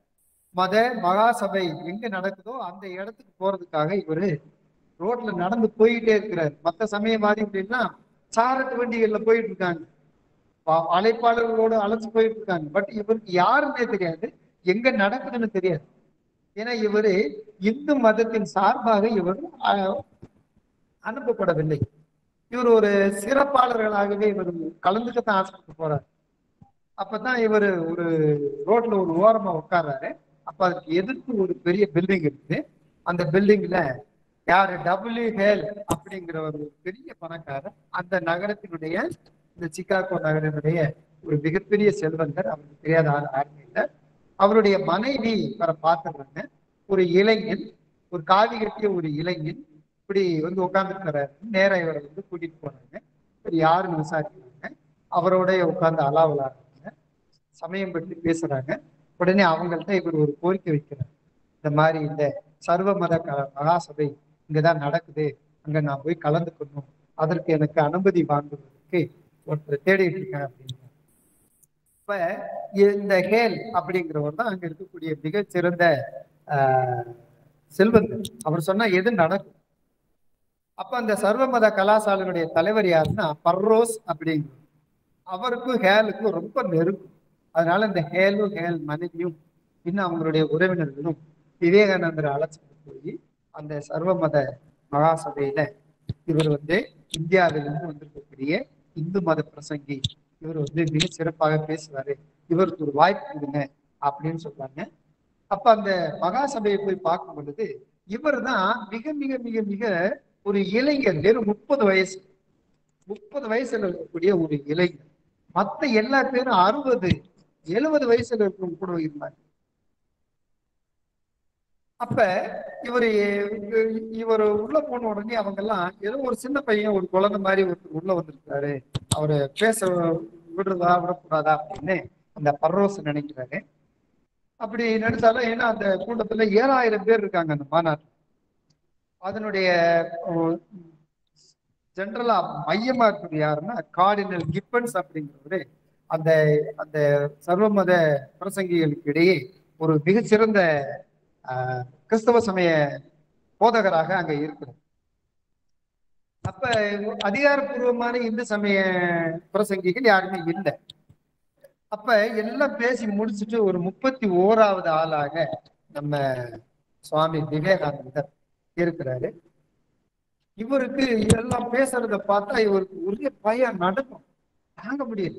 மத மகாசபை எங்க நடக்குதோ அந்த இடத்துக்கு போறதுக்காக இவரு ரோட்ல நடந்து போயிட்டே இருக்கிறார் மத்த சமயவாதி அப்படின்னா சாரட்டு வண்டிகள்ல போயிட்டு இருக்காங்க வா- அழைப்பாளர்களோட அழைச்சு போயிட்டு இருக்காங்க பட் இவருக்கு யாருன்னே தெரியாது எங்க நடக்குதுன்னு தெரியாது ஏன்னா இவரு இந்து மதத்தின் சார்பாக இவர் ஆஹ், அனுப்பப்படவில்லை இவர் ஒரு சிறப்பாளர்களாகவே இவர் கலந்துக்கத்தான் ஆசைப்பட்டு போறார் அப்பதான் இவர் ஒரு ரோட்ல ஒரு ஓரமா உட்கார்றாரு அப்ப அதுக்கு எதிர்த்து ஒரு பெரிய பில்டிங் இருக்குது அந்த பில்டிங்ல யாரு டபிள்யூ ஹேல் அப்படிங்கிற ஒரு பெரிய பணக்காரர் அந்த நகரத்தினுடைய இந்த சிகாகோ நகரினுடைய ஒரு மிகப்பெரிய செல்வந்தர் அவருக்கு தெரியாத ஆள் யாருமே இல்லை அவருடைய மனைவி வர பார்த்துடுறாங்க ஒரு இளைஞன் ஒரு காவி கட்டிய ஒரு இளைஞன் இப்படி வந்து உட்காந்துருக்கிறாரு நேரா இவரை வந்து கூட்டிட்டு போனாங்க இவர் யாருன்னு விசாரிக்கிறாங்க அவரோட உட்கார்ந்து அலாவலாடுறாங்க சமயம் பற்றி பேசுறாங்க உடனே அவங்கள்ட்ட இவர் ஒரு கோரிக்கை வைக்கிறார் இந்த மாதிரி இந்த சர்வ மத க- மகாசபை இங்கதான் நடக்குது அங்க நான் போய் கலந்துக்கணும் அதற்கு எனக்கு அனுமதி வாங்குவதற்கு ஒருத்தர் தேடிட்டு இருக்கேன் அப்படின்னு இப்ப இந்த ஹேல் அப்படிங்கிறவர் தான் அங்க இருக்கக்கூடிய மிகச்சிறந்த ஆஹ், செல்வந்தர் அவர் சொன்னா எது நடக்கும் அப்ப அந்த சர்வமத கலாசாலையுடைய தலைவர் யாருன்னா பர்ரோஸ் அப்படிங்கிறவர் அவருக்கும் ஹேலுக்கும் ரொம்ப நெருக்கம் அதனால இந்த ஹேலும் ஹேல் மனைவியும் இன்னும் அவங்களுடைய உறவினர்களும் விவேகானந்தரை அழைச்சிட்டு போய் அந்த சர்வமத மகாசபையில இவர் வந்து இந்தியாவிலிருந்து வந்திருக்கக்கூடிய இந்து மத பிரசங்கி இவர் வந்து மிக சிறப்பாக பேசுவாரு இவருக்கு ஒரு வாய்ப்பு கொடுங்க அப்படின்னு சொல்றாங்க அப்ப அந்த மகாசபையை போய் பார்க்கும் பொழுது இவர் தான் மிக மிக மிக மிக ஒரு இளைஞர் வெறும் முப்பது வயசு முப்பது வயசுல இருக்கக்கூடிய ஒரு இளைஞர் மத்த எல்லா பேரும் அறுபது எழுபது வயசுல இருக்கவங்க கூட இருந்தாங்க அப்ப இவர் இவர் உள்ள போன உடனே அவங்க எல்லாம் ஏதோ ஒரு சின்ன பையன் ஒரு குழந்தை மாதிரி ஒருத்தர் உள்ள வந்திருக்காரு அவரு பேச விடுறதா விடக்கூடாதா அப்படின்னு அந்த பர்ரோஸ் நினைக்கிறாரு அப்படி நினைச்சாலும் ஏன்னா அந்த கூட்டத்துல ஏழாயிரம் பேர் இருக்காங்க அந்த மாநாட்டில் அதனுடைய ஜென்ரலா மையமா இருக்கிறது யாருன்னா கார்டினல் கிப்பன்ஸ் அப்படிங்கிறவரு அந்த அந்த சர்வமத பிரசங்கிகளுக்கு இடையே ஒரு மிகச்சிறந்த ஆஹ், கிறிஸ்தவ சமய போதகராக அங்க இருக்கிறார் அப்ப அதிகாரப்பூர்வமான இந்து சமய பிரசங்கிகள் யாருமே இல்லை அப்ப எல்லாம் பேசி முடிச்சுட்டு ஒரு முப்பத்தி ஓராவது ஆளாக நம்ம சுவாமி விவேகானந்தர் இருக்கிறாரு இவருக்கு இதெல்லாம் பேசுறத பார்த்தா இவருக்கு ஒரே பயம் நடக்கும் தாங்க முடியல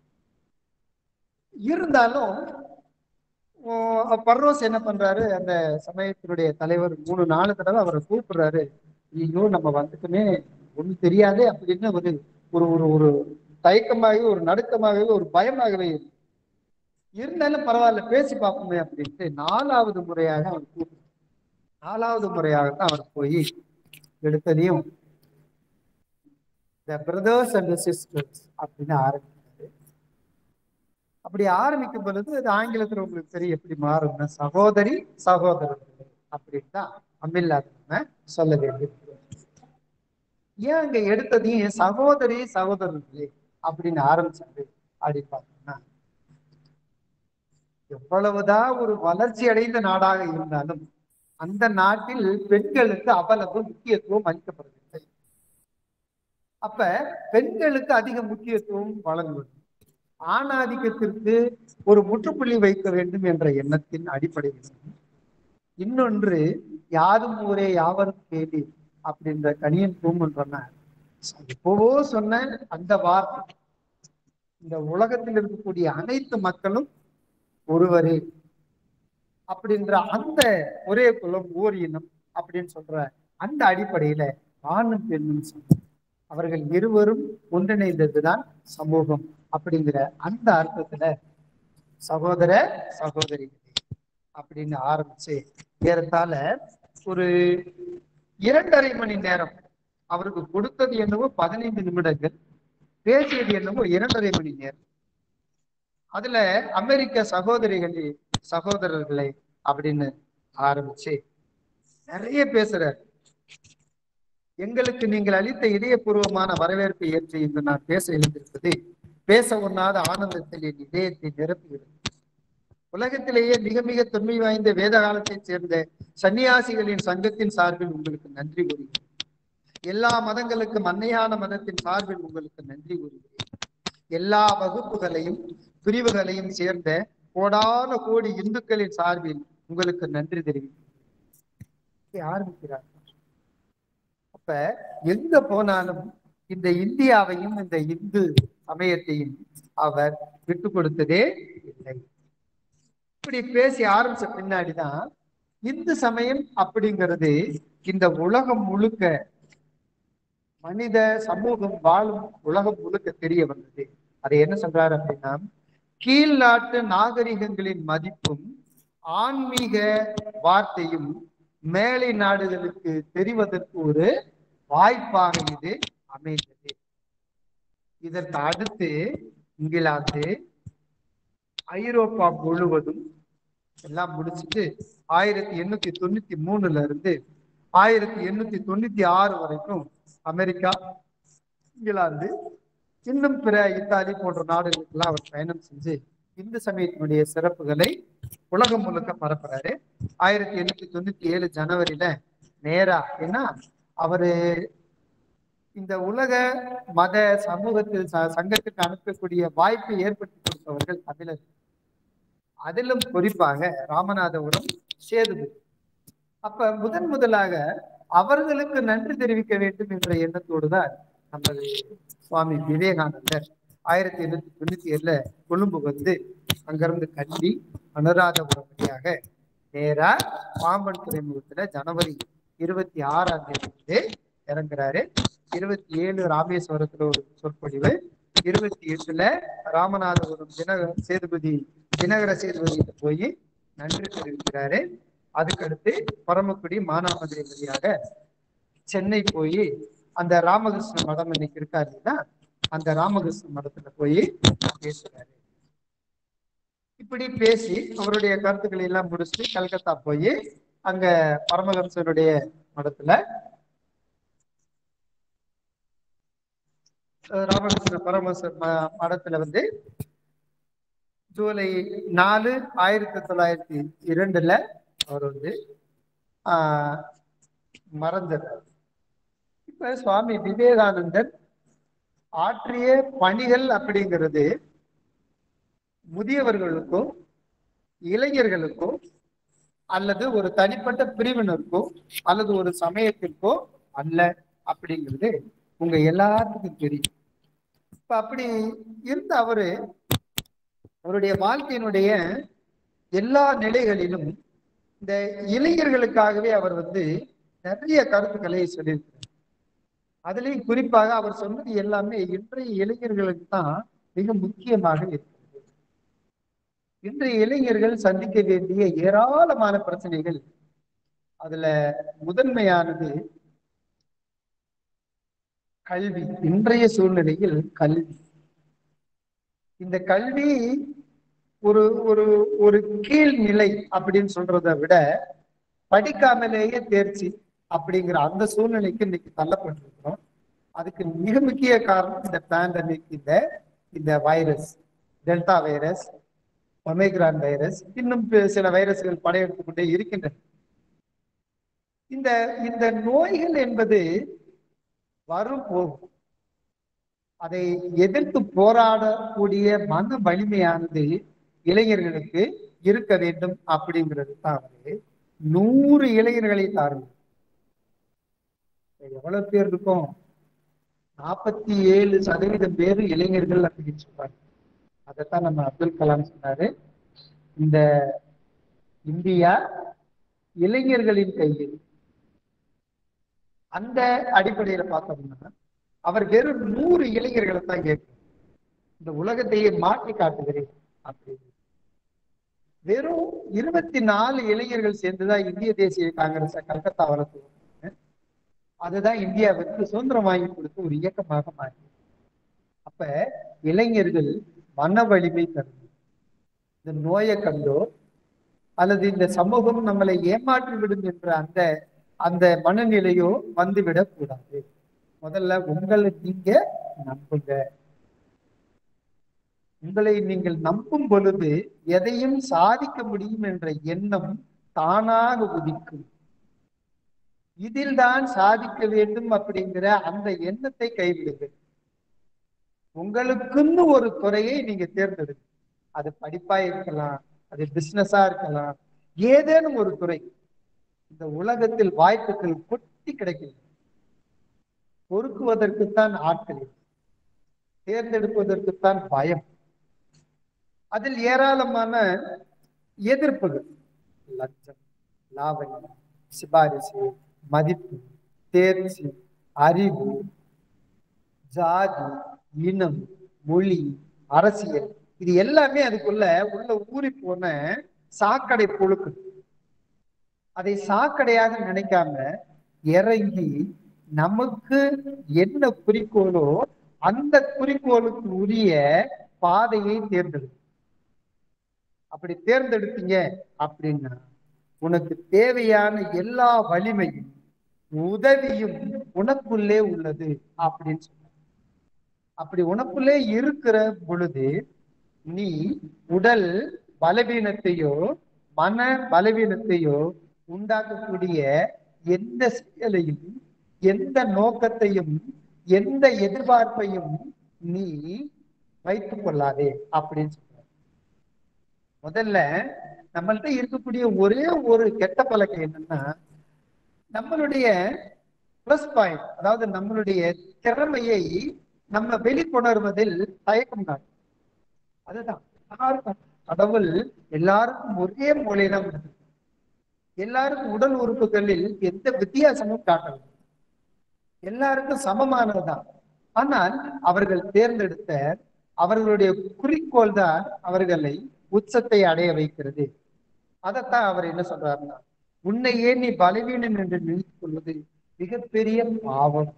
இருந்தாலும் ஓ, பர்ரோஸ் என்ன பண்றாரு அந்த சமயத்தினுடைய தலைவர் மூணு நாலு தடவை அவரை கூப்பிடுறாரு ஐயோ நம்ம வந்துட்டுமே ஒண்ணும் தெரியாதே அப்படின்னு ஒரு ஒரு ஒரு ஒரு தயக்கமாகவே ஒரு நடுக்கமாகவே ஒரு பயமாகவே இருக்கு. இருந்தாலும் பரவாயில்ல பேசி பார்ப்போமே அப்படின்ட்டு நாலாவது முறையாக அவர் கூப்பிட்டு நாலாவது முறையாக தான் அவர் போய் எடுத்ததையும் த பிரதர்ஸ் அண்ட் சிஸ்டர்ஸ் அப்படின்னு ஆரம்பிக்கிறாரு அப்படி ஆரம்பிக்கும் பொழுது அது ஆங்கிலத்துல உங்களுக்கு தெரியும் எப்படி மாறும்னா சகோதரி சகோதரர்களே அப்படின்னு தான் அம்மில்லாத நம்ம சொல்ல வேண்டியது ஏன் அங்க எடுத்ததையும் என் சகோதரி சகோதரர்களே அப்படின்னு ஆரம்பிச்சாரு அப்படின்னு பார்த்தோம்னா எவ்வளவுதான் ஒரு வளர்ச்சி அடைந்த நாடாக இருந்தாலும் அந்த நாட்டில் பெண்களுக்கு அவ்வளவு முக்கியத்துவம் அளிக்கப்படவில்லை அப்ப பெண்களுக்கு அதிக முக்கியத்துவம் வழங்குவது ஆணாதிக்கத்திற்கு ஒரு முற்றுப்புள்ளி வைக்க வேண்டும் என்ற எண்ணத்தின் அடிப்படையில் இன்னொன்று யாதும் ஊரே யாவரும் கேள்வி அப்படின்ற கணியன் பூமன்றன எப்பவோ சொன்ன அந்த வார்த்தை இந்த உலகத்தில் இருக்கக்கூடிய அனைத்து மக்களும் ஒருவரே அப்படின்ற அந்த ஒரே குலம் ஓர் இனம் அப்படின்னு சொல்ற அந்த அடிப்படையில ஆணும் பெண்ணும் சமம். அவர்கள் இருவரும் ஒன்றிணைந்ததுதான் சமூகம் அப்படிங்கிற அந்த அர்த்தத்துல சகோதர சகோதரிகளே அப்படின்னு ஆரம்பிச்சு ஏறத்தாழ ஒரு இரண்டரை மணி நேரம் அவருக்கு கொடுத்தது என்னவோ பதினைந்து நிமிடங்கள் பேசியது என்னவோ இரண்டரை மணி நேரம் அதுல அமெரிக்க சகோதரிகளே சகோதரர்களை அப்படின்னு ஆரம்பிச்சு நிறைய பேசுறார் எங்களுக்கு நீங்கள் அளித்த இதயபூர்வமான வரவேற்பை ஏற்று இன்று நான் பேச எழுந்திருப்பது பேச ஒண்ணாத ஆனந்தத்தில் என் இதயத்தை நிரப்புகிறது உலகத்திலேயே மிக மிக தொன்மை வாய்ந்த வேத காலத்தைச் சேர்ந்த சன்னியாசிகளின் சங்கத்தின் சார்பில் உங்களுக்கு நன்றி கூறுகிறேன் எல்லா மதங்களுக்கும் அன்னையான மதத்தின் சார்பில் உங்களுக்கு நன்றி கூறுகிறேன் எல்லா வகுப்புகளையும் பிரிவுகளையும் சேர்ந்த கோடான கோடி இந்துக்களின் சார்பில் உங்களுக்கு நன்றி தெரிவிக்கிறேன் ஆரம்பிக்கிறார் அப்ப எங்க போனாலும் இந்த இந்தியாவையும் இந்த இந்து சமயத்தையும் அவர் விட்டு கொடுத்ததே இல்லை இப்படி பேசி ஆரம்பிச்ச பின்னாடிதான் இந்து சமயம் அப்படிங்கிறது இந்த உலகம் முழுக்க மனித சமூகம் வாழும் உலகம் முழுக்க தெரிய வந்தது அதை என்ன சொல்றாரு அப்படின்னா கீழ் நாட்டு நாகரிகங்களின் மதிப்பும் ஆன்மீக வார்த்தையும் மேலை நாடுகளுக்கு தெரிவதற்கு ஒரு வாய்ப்பாக இது அமைந்தது இதற்கு அடுத்து இங்கிலாந்து ஐரோப்பா முழுவதும் எல்லாம் முடிச்சுட்டு ஆயிரத்தி எண்ணூத்தி தொண்ணூத்தி மூணுல இருந்து ஆயிரத்தி எண்ணூத்தி தொண்ணூத்தி ஆறு வரைக்கும் அமெரிக்கா இங்கிலாந்து இன்னும் பிற இத்தாலி போன்ற நாடுகளுக்கெல்லாம் அவர் பயணம் செஞ்சு இந்து சமயத்தினுடைய சிறப்புகளை உலகம் முழுக்க பரப்புறாரு ஆயிரத்தி எண்ணூத்தி தொண்ணூத்தி ஏழு ஜனவரியில நேரா ஏன்னா அவரு இந்த உலக மத சமூகத்தில் ச- சங்கத்துக்கு அனுப்பக்கூடிய வாய்ப்பை ஏற்படுத்தி கொடுத்தவர்கள் தமிழர் அதிலும் குறிப்பாக ராமநாதபுரம் சேதுபதி அப்ப முதன் முதலாக அவர்களுக்கு நன்றி தெரிவிக்க வேண்டும் என்ற எண்ணத்தோடு தான் நமது சுவாமி விவேகானந்தர் ஆயிரத்தி எண்ணூத்தி தொண்ணூத்தி ஏழுல கொழும்பு வந்து அங்கிருந்து கண்டி அனுராதபுரம் வழியாக நேரா பாம்பன் துறைமுகத்துல ஜனவரி இருபத்தி ஆறாம் தேதி வந்து இறங்குறாரு இருபத்தி ஏழு ராமேஸ்வரத்துல ஒரு சொற்பொழிவு இருபத்தி எட்டுல ராமநாதபுரம் தினகர சேதுபதி தினகர சேதுபதியில போய் நன்றி தெரிவிக்கிறாரு அதுக்கடுத்து பரமக்குடி மானாமதுரை வழியாக சென்னை போய் அந்த ராமகிருஷ்ண மடம் இன்னைக்கு இருக்கா இல்லையா அந்த ராமகிருஷ்ண மடத்துல போய் பேசுறாரு இப்படி பேசி அவருடைய கருத்துக்களை எல்லாம் முடிச்சுட்டு கல்கத்தா போய் அங்க பரமஹம்சருடைய மடத்துல அஹ் ராமகிருஷ்ண பரமஹம்சர் ம- மடத்துல வந்து ஜூலை நாலு ஆயிரத்தி தொள்ளாயிரத்தி இரண்டுல அவர் வந்து ஆஹ் மறந்துடுறார் இப்ப சுவாமி விவேகானந்தர் ஆற்றிய பணிகள் அப்படிங்கிறது முதியவர்களுக்கும் இளைஞர்களுக்கோ அல்லது ஒரு தனிப்பட்ட பிரிவினருக்கோ அல்லது ஒரு சமயத்திற்கோ அல்ல அப்படிங்கிறது உங்க எல்லாத்துக்கும் தெரியும் இப்ப அப்படி இருந்த அவரு அவருடைய வாழ்க்கையினுடைய எல்லா நிலைகளிலும் இந்த இளைஞர்களுக்காகவே அவர் வந்து நிறைய கருத்துக்களை சொல்லியிருக்கிறார் அதுலயும் குறிப்பாக அவர் சொன்னது எல்லாமே இன்றைய இளைஞர்களுக்கு தான் மிக முக்கியமாக இருக்கிறது இன்றைய இளைஞர்கள் சந்திக்க வேண்டிய ஏராளமான பிரச்சனைகள் அதுல முதன்மையானது கல்வி இன்றைய சூழ்நிலையில் கல்வி இந்த கல்வி ஒரு ஒரு ஒரு கீழ்நிலை அப்படின்னு சொல்றதை விட படிக்காமலேயே தேர்ச்சி அப்படிங்கிற அந்த சூழ்நிலைக்கு இன்னைக்கு தள்ளப்பட்டிருக்கிறோம் அதுக்கு மிக முக்கிய காரணம் இந்த பேண்டமிக் இந்த இந்த virus Delta virus Omicron virus இன்னும் பி- சில வைரஸ்கள் படையெடுத்துக் கொண்டே இருக்கின்றன இந்த இந்த நோய்கள் என்பது வரும் போகும் அதை எதிர்த்து போராடக்கூடிய மன வலிமையானது இளைஞர்களுக்கு இருக்க வேண்டும் அப்படிங்கிறது தான் அவரு நூறு இளைஞர்களை தாருங்க எவ்வளவு பேர் இருக்கும் நாற்பத்தி ஏழு சதவீதம் பேர் இளைஞர்கள் அப்படின்னு சொல்றாங்க அதைத்தான் நம்ம அப்துல் கலாம் சொன்னாரு இந்த இந்தியா இளைஞர்களின் கையில் அந்த அடிப்படையில பார்த்தோம்னா அவர் வெறும் நூறு இளைஞர்களை தான் கேட்கிறார் இந்த உலகத்தையே மாற்றி காட்டுகிறேன் அப்படின்னு வெறும் இருபத்தி நாலு இளைஞர்கள் சேர்ந்துதான் இந்திய தேசிய காங்கிரஸ் கல்கத்தா வளர்த்து அதுதான் இந்தியாவிற்கு சுதந்திரம் வாங்கி கொடுத்த ஒரு இயக்கமாக மாறி அப்ப இளைஞர்கள் மன வலிமை தரும் இந்த நோயை கண்டோ அல்லது இந்த சமூகம் நம்மளை ஏமாற்றி விடும் என்ற அந்த அந்த மனநிலையோ வந்துவிடக் கூடாது முதல்ல உங்களை நீங்க நம்புங்க உங்களை நீங்கள் நம்பும் பொழுது எதையும் சாதிக்க முடியும் என்ற எண்ணம் தானாக உதிக்கும் இதில் தான் சாதிக்க வேண்டும் அப்படிங்கிற அந்த எண்ணத்தை கைவிடுங்கள் உங்களுக்குன்னு ஒரு துறையை நீங்க தேர்ந்தெடுங்க அது படிப்பா இருக்கலாம் அது பிசினஸா இருக்கலாம் ஏதேனும் ஒரு துறை இந்த உலகத்தில் வாய்ப்புகள் கொட்டி கிடைக்கின்றன பொறுக்குவதற்குத்தான் ஆட்கள் இல்லை. தேர்ந்தெடுப்பதற்குத்தான் பயம் அதில் ஏராளமான எதிர்ப்புகள் லஞ்சம் லாவண்யம் சிபாரிசு மதிப்பு தேர்ச்சி அறிவு ஜாதி இனம் மொழி அரசியல் இது எல்லாமே அதுக்குள்ள உள்ள ஊறி போன சாக்கடை புழுக்கு அதை சாக்கடையாக நினைக்காம இறங்கி நமக்கு என்ன குறிக்கோளோ அந்த குறிக்கோளுக்கு உரிய பாதையை தேர்ந்தெடு அப்படி தேர்ந்தெடுத்தீங்க அப்படின்னா உனக்கு தேவையான எல்லா வலிமையும் உதவியும் உனக்குள்ளே உள்ளது அப்படின்னு சொன்னார் அப்படி உனக்குள்ளே இருக்கிற பொழுது நீ உடல் பலவீனத்தையோ மன பலவீனத்தையோ உண்டாக்கக்கூடிய எந்த செயலையும் எந்த நோக்கத்தையும் எந்த எதிர்பார்ப்பையும் நீ வைத்துக் கொள்ளாதே அப்படின்னு சொல்ற முதல்ல நம்மள்ட்ட இருக்கக்கூடிய ஒரே ஒரு கெட்ட பழக்கம் என்னன்னா நம்மளுடைய பிளஸ் பாயிண்ட் அதாவது நம்மளுடைய திறமையை நம்ம வெளிக்கொணர்வதில் தயக்கம் காட்டும் அதுதான் எல்லாருக்கும் கடவுள் எல்லாருக்கும் ஒரே மூலையிடம் இருக்கு எல்லாருக்கும் உடல் உறுப்புகளில் எந்த வித்தியாசமும் காட்டவில்லை எல்லாருக்கும் சமமானதுதான் ஆனால் அவர்கள் தேர்ந்தெடுத்த அவர்களுடைய குறிக்கோள் தான் அவர்களை உச்சத்தை அடைய வைக்கிறது அதைத்தான் அவர் என்ன சொல்றாருன்னா உன்னையே நீ பலவீனம் என்று நினைத்துக் கொள்வது மிகப்பெரிய பாவம்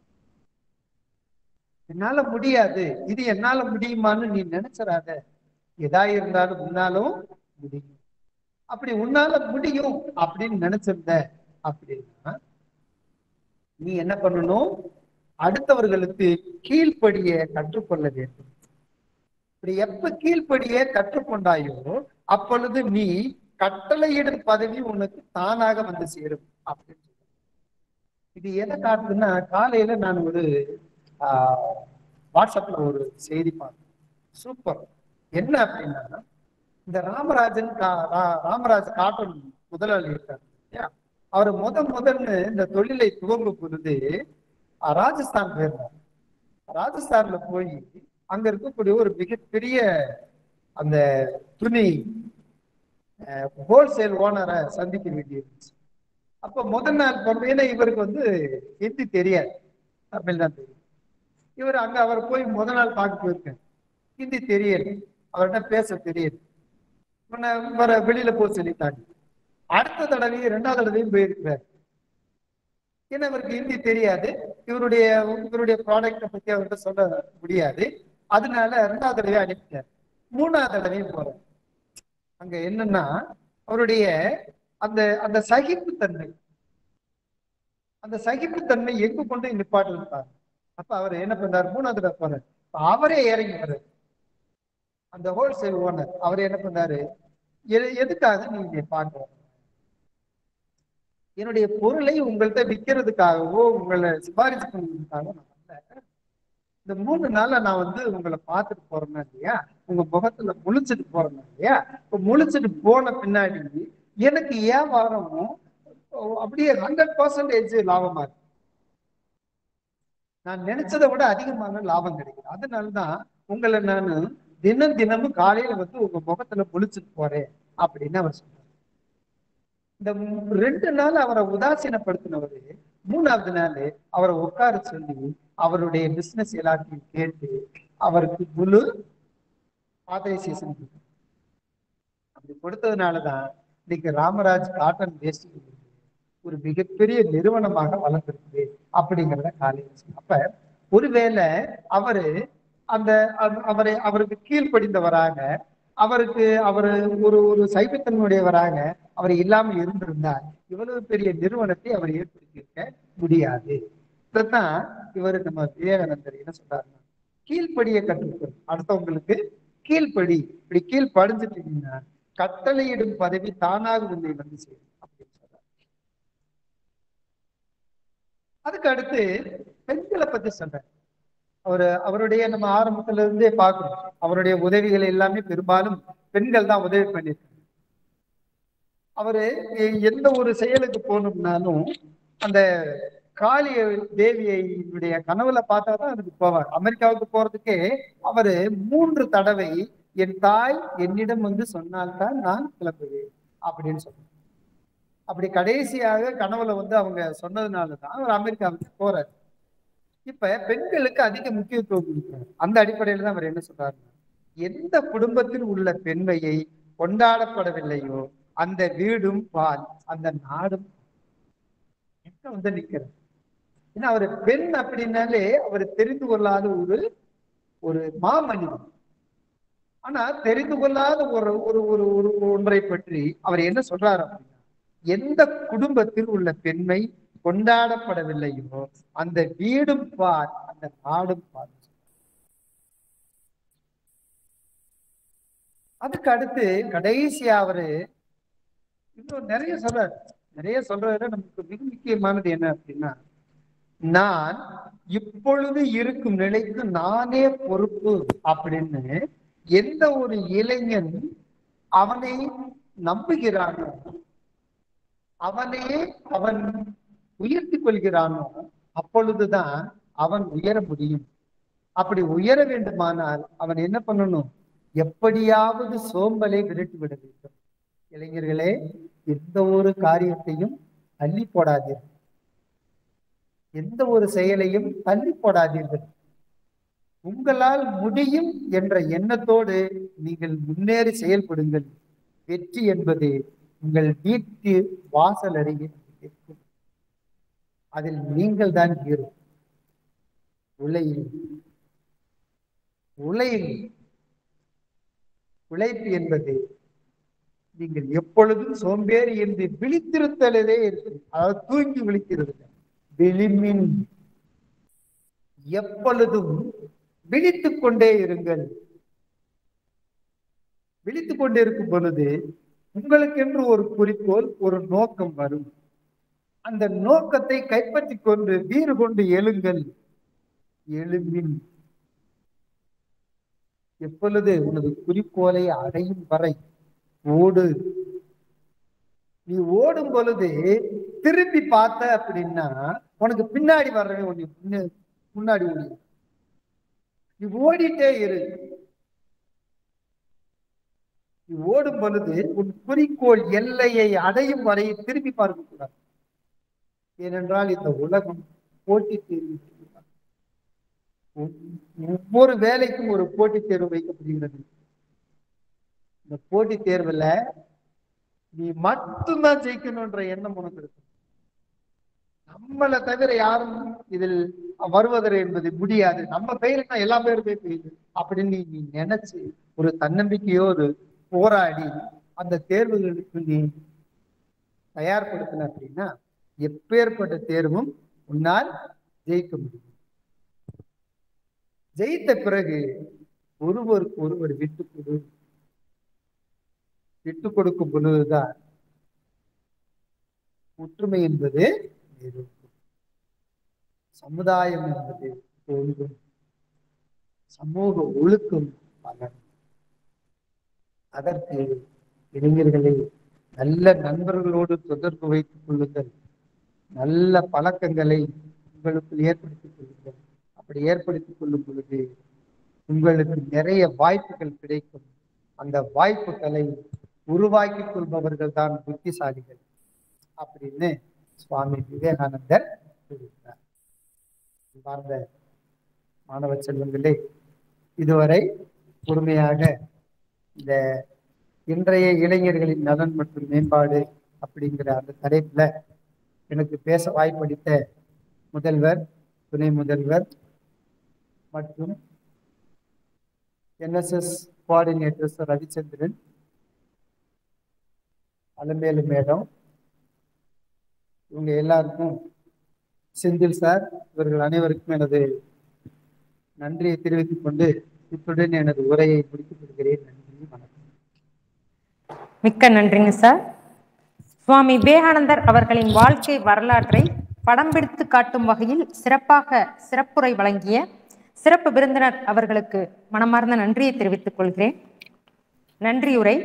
என்னால முடியாது இது என்னால முடியுமான்னு நீ நினைச்சிடாத எதா இருந்தாலும் உன்னாலும் முடியும் அப்படி உன்னால முடியும் அப்படின்னு நினைச்சிருந்த அப்படின்னா நீ என்ன பண்ணணும் அடுத்தவர்களுக்கு கீழ்ப்படிய கற்றுக்கொள்ள வேண்டும் இப்படி எப்ப கீழ்ப்படிய கற்றுக்கொண்டாயோ அப்பொழுது நீ கட்டளையிடும் பதவி உனக்கு தானாக வந்து சேரும் அப்படின்னு சொல்றாங்க. இது எதை காட்டுதுன்னா காலையில நான் ஒரு ஆஹ், வாட்ஸ்அப்ல ஒரு செய்தி பார்த்தேன் சூப்பர் என்ன அப்படின்னா இந்த ராமராஜன் கா- ரா- ராமராஜ் காட்டன் முதலாளி இருக்காரு இல்லையா? அவர் முத முதல்ல இந்த தொழிலை துவங்கும் பொழுது அஹ், ராஜஸ்தான் போயிருந்தார் ராஜஸ்தான்ல போய் அங்க இருக்கக்கூடிய ஒரு மிகப்பெரிய அந்த துணி ஹோல்சேல் ஓனரை சந்திக்க வேண்டியிருந்துச்சு அப்ப முதல் நாள் போனது ஏன்னா இவருக்கு வந்து ஹிந்தி தெரியாது தமிழ் தான் தெரியும் இவர் அங்க அவர் போய் முத நாள் பார்க்க போயிருக்காரு ஹிந்தி தெரியல அவர்கிட்ட பேச தெரியல இவனை வர வெளியில போக சொல்லிட்டாங்க அடுத்த தடவையும் ரெண்டாவது தடவையும் போயிருக்கிறார் ஏன்னா இவருக்கு ஹிந்தி தெரியாது இவருடைய இவருடைய ப்ராடக்டை பத்தி அவர்கிட்ட சொல்ல முடியாது அதனால ரெண்டாவது தடவை அனுப்பிட்டார் மூணாவது தடவையும் போறார் அங்க என்னன்னா அவருடைய அந்த அந்த சகிப்புத்தன்மை அந்த சகிப்புத்தன்மை எங்க கொண்டு நிப்பாட்டு இருப்பார் அப்ப அவர் என்ன பண்ணார் மூணாவது தடவை போறார் அப்ப அவரே இறங்கி வர்றாரு அந்த ஹோல்சேல் ஓனர் அவர் என்ன பண்ணாரு எ- எதுக்காக நீங்க பார்க்கணும் என்னுடைய பொருளை உங்கள்கிட்ட விற்கிறதுக்காகவோ உங்களை சிபாரிசு பண்ணுறதுக்காக நான் வரல இந்த மூணு நாள்ல நான் வந்து உங்களை பார்த்துட்டு போறேன்னா இல்லையா உங்க முகத்துல முழிச்சிட்டு போறேன்னா இல்லையா இப்ப முழிச்சிட்டு போன பின்னாடி எனக்கு வியாபாரமும் அப்படியே ஹண்ட்ரட் பர்சன்டேஜ் லாபமா இருக்கு நான் நினைச்சதை விட அதிகமான லாபம் கிடைக்குது அதனாலதான் உங்களை நான் தினம் தினமும் காலையில வந்து உங்க முகத்துல முழிச்சிட்டு போறேன் அப்படின்னு அவர் சொன்னார் இந்த மூ- ரெண்டு நாள் அவரை உதாசீனப்படுத்தினவரு மூணாவது நாள் அவரை உட்கார சொல்லி அவருடைய பிசினஸ் எல்லாத்தையும் கேட்டு அவருக்கு முழு ஆதரைசேஷன் அப்படி கொடுத்ததுனாலதான் இன்னைக்கு ராமராஜ் காட்டன் வேஸ்ட் ஒரு மிகப்பெரிய நிறுவனமாக வளர்ந்திருக்குது அப்படிங்கிறத காலையில் சொன்னேன். அப்ப ஒருவேளை அவரு அந்த அவ- அவரை அவருக்கு கீழ்ப்படிந்தவராக அவருக்கு அவரு ஒரு ஒரு சைவத்தன்மையுடையவராக அவர் இல்லாமல் இருந்திருந்தால் இவ்வளவு பெரிய நிறுவனத்தை அவர் ஏற்படுத்தி இருக்க முடியாது இதைத்தான் இவர் நம்ம விவேகானந்தர் என்ன சொல்றாருன்னா கீழ்ப்படிய கற்றுக்கொள் அடுத்தவங்களுக்கு கீழ்ப்படி இப்படி கீழ்ப்படிஞ்சிட்டீங்கன்னா கட்டளையிடும் பதவி தானாக உன்னை வந்து சேரும் அப்படின்னு சொல்றாரு அதுக்கு அடுத்து பெண்களை பத்தி சொல்றேன் அவரு அவருடைய நம்ம ஆரம்பத்துல இருந்தே பார்க்கணும் அவருடைய உதவிகள் எல்லாமே பெரும்பாலும் பெண்கள் தான் உதவி பண்ணியிருக்காங்க அவரு எ- எந்த ஒரு செயலுக்கு போகணும்னாலும் அந்த காளி தேவியுடைய கனவுல பார்த்தா தான் அதுக்கு போவார் அமெரிக்காவுக்கு போறதுக்கே அவரு மூன்று தடவை என் தாய் என்னிடம் வந்து சொன்னால்தான் நான் கிளம்புவேன் அப்படின்னு சொன்னார் அப்படி கடைசியாக கனவுல வந்து அவங்க சொன்னதுனாலதான் அவர் அமெரிக்காவுக்கு போறாரு இப்ப பெண்களுக்கு அதிக முக்கியத்துவம் கொடுக்கிறார் அந்த அடிப்படையில தான் அவர் என்ன சொல்றாருன்னா எந்த குடும்பத்தில் உள்ள பெண்மையை கொண்டாடப்படவில்லையோ அந்த வீடும் பால் அந்த நாடும் எங்க வந்து நிக்கிறார் ஏன்னா அவர் பெண் அப்படின்னாலே அவர் தெரிந்து கொள்ளாத ஒரு ஒரு மாமனிதன் ஆனா தெரிந்து கொள்ளாத ஒரு ஒரு ஒரு ஒரு ஒன்றை பற்றி அவர் என்ன சொல்றாரு அப்படின்னா எந்த குடும்பத்தில் உள்ள பெண்மை கொண்டாடப்படவில்லையோ அந்த வீடும் பார் அந்த நாடும் பார் அதுக்கு அடுத்து கடைசியா அவரு இன்னும் நிறைய சொல்றாரு நிறைய சொல்றதுல நமக்கு மிக முக்கியமானது என்ன அப்படின்னா நான் இப்பொழுது இருக்கும் நிலைக்கு நானே பொறுப்பு அப்படின்னு எந்த ஒரு இளைஞன் அவனை நம்புகிறானோ அவனே அவன் உயர்த்தி கொள்கிறானோ அப்பொழுதுதான் அவன் உயர முடியும் அப்படி உயர வேண்டுமானால் அவன் என்ன பண்ணணும் எப்படியாவது சோம்பலை விரட்டி விட வேண்டும் இளைஞர்களே எந்த ஒரு காரியத்தையும் தள்ளி போடாதீர்கள் எந்த ஒரு செயலையும் தள்ளி போடாதீர்கள் உங்களால் முடியும் என்ற எண்ணத்தோடு நீங்கள் முன்னேறி செயல்படுங்கள் வெற்றி என்பது உங்கள் வீட்டு வாசல் அருகே இருக்கும் அதில் நீங்கள் தான் ஹீரோ உலையில் உலையில் உழைப்பு என்பது நீங்கள் எப்பொழுதும் சோம்பேறி என்று விழித்திருத்தலே இருக்கு அதாவது தூங்கி விழிக்கிறது இல்ல. விழிமின் எப்பொழுதும் விழித்துக் கொண்டே இருங்கள் விழித்துக் கொண்டே இருக்கும் பொழுது உங்களுக்கென்று ஒரு குறிக்கோள் ஒரு நோக்கம் வரும் அந்த நோக்கத்தை கைப்பற்றிக் கொண்டு வீறு கொண்டு எழுங்கள் எழும்பின் எப்பொழுது உனது குறிக்கோளை அடையும் வரை ஓடு நீ ஓடும் பொழுது திரும்பி பார்த்த அப்படின்னா உனக்கு பின்னாடி வர்றவன் உன்னை முன்ன- முன்னாடி ஓடி நீ ஓடிட்டே இரு நீ ஓடும் பொழுது உன் குறிக்கோள் எல்லையை அடையும் வரை திரும்பி பார்க்க கூடாது ஏனென்றால் இந்த உலகம் போட்டி தேர்வு ஒவ்வொரு வேலைக்கும் ஒரு போட்டித் தேர்வு வைக்கப்படுகிறது இந்த போட்டித் தேர்வுல நீ மட்டும்தான் ஜெயிக்கணும்ன்ற எண்ணம் உனக்கு இருக்கும் நம்மளை தவிர யாரும் இதில் வருவதற்கு என்பது முடியாது நம்ம பெயருக்கு எல்லா பேருமே பெய்யுது அப்படின்னு நீ நினைச்சு ஒரு தன்னம்பிக்கையோடு போராடி அந்த தேர்வுகளுக்கு நீ தயார்படுத்தின அப்படின்னா எப்பேற்பட்ட தேர்வும் உன்னால் ஜெயிக்க முடியும் ஜெயித்த பிறகு ஒருவருக்கு ஒருவர் விட்டு கொடு விட்டு கொடுக்கும் பொழுதுதான் ஒற்றுமை என்பது இருக்கும் சமுதாயம் என்பது தோன்றும் சமூக ஒழுக்கம் வளரும் அதற்கு இளைஞர்களை நல்ல நண்பர்களோடு தொடர்பு வைத்துக் கொள்ளுங்கள் நல்ல பழக்கங்களை உங்களுக்குள் ஏற்படுத்திக் கொள்ளுங்கள் அப்படி ஏற்படுத்திக் கொள்ளும் பொழுது உங்களுக்கு நிறைய வாய்ப்புகள் கிடைக்கும் அந்த வாய்ப்புகளை உருவாக்கிக் கொள்பவர்கள் தான் புத்திசாலிகள் அப்படின்னு சுவாமி விவேகானந்தர் கூறுகிறார் பார்ந்த மாணவ செல்வங்களே இதுவரை பொறுமையாக இந்த இன்றைய இளைஞர்களின் நலன் மற்றும் மேம்பாடு அப்படிங்கிற அந்த தலைப்புல எனக்கு பேச வாய்ப்பளித்த முதல்வர் துணை முதல்வர் மற்றும் NSS coordinators Ravichandran Alamelu madam இவங்க எல்லாருக்கும் செந்தில் சார் இவர்கள் அனைவருக்கும் எனது நன்றியை தெரிவித்துக் கொண்டு இத்துடன் எனது உரையை முடித்துக் கொள்கிறேன் நன்றி வணக்கம் மிக்க நன்றிங்க சார் சுவாமி விவேகானந்தர் அவர்களின் வாழ்க்கை வரலாற்றை படம் பிடித்து காட்டும் வகையில் சிறப்பாக சிறப்புரை வழங்கிய சிறப்பு விருந்தினர் அவர்களுக்கு மனமார்ந்த நன்றியை தெரிவித்துக் கொள்கிறேன் நன்றியுரை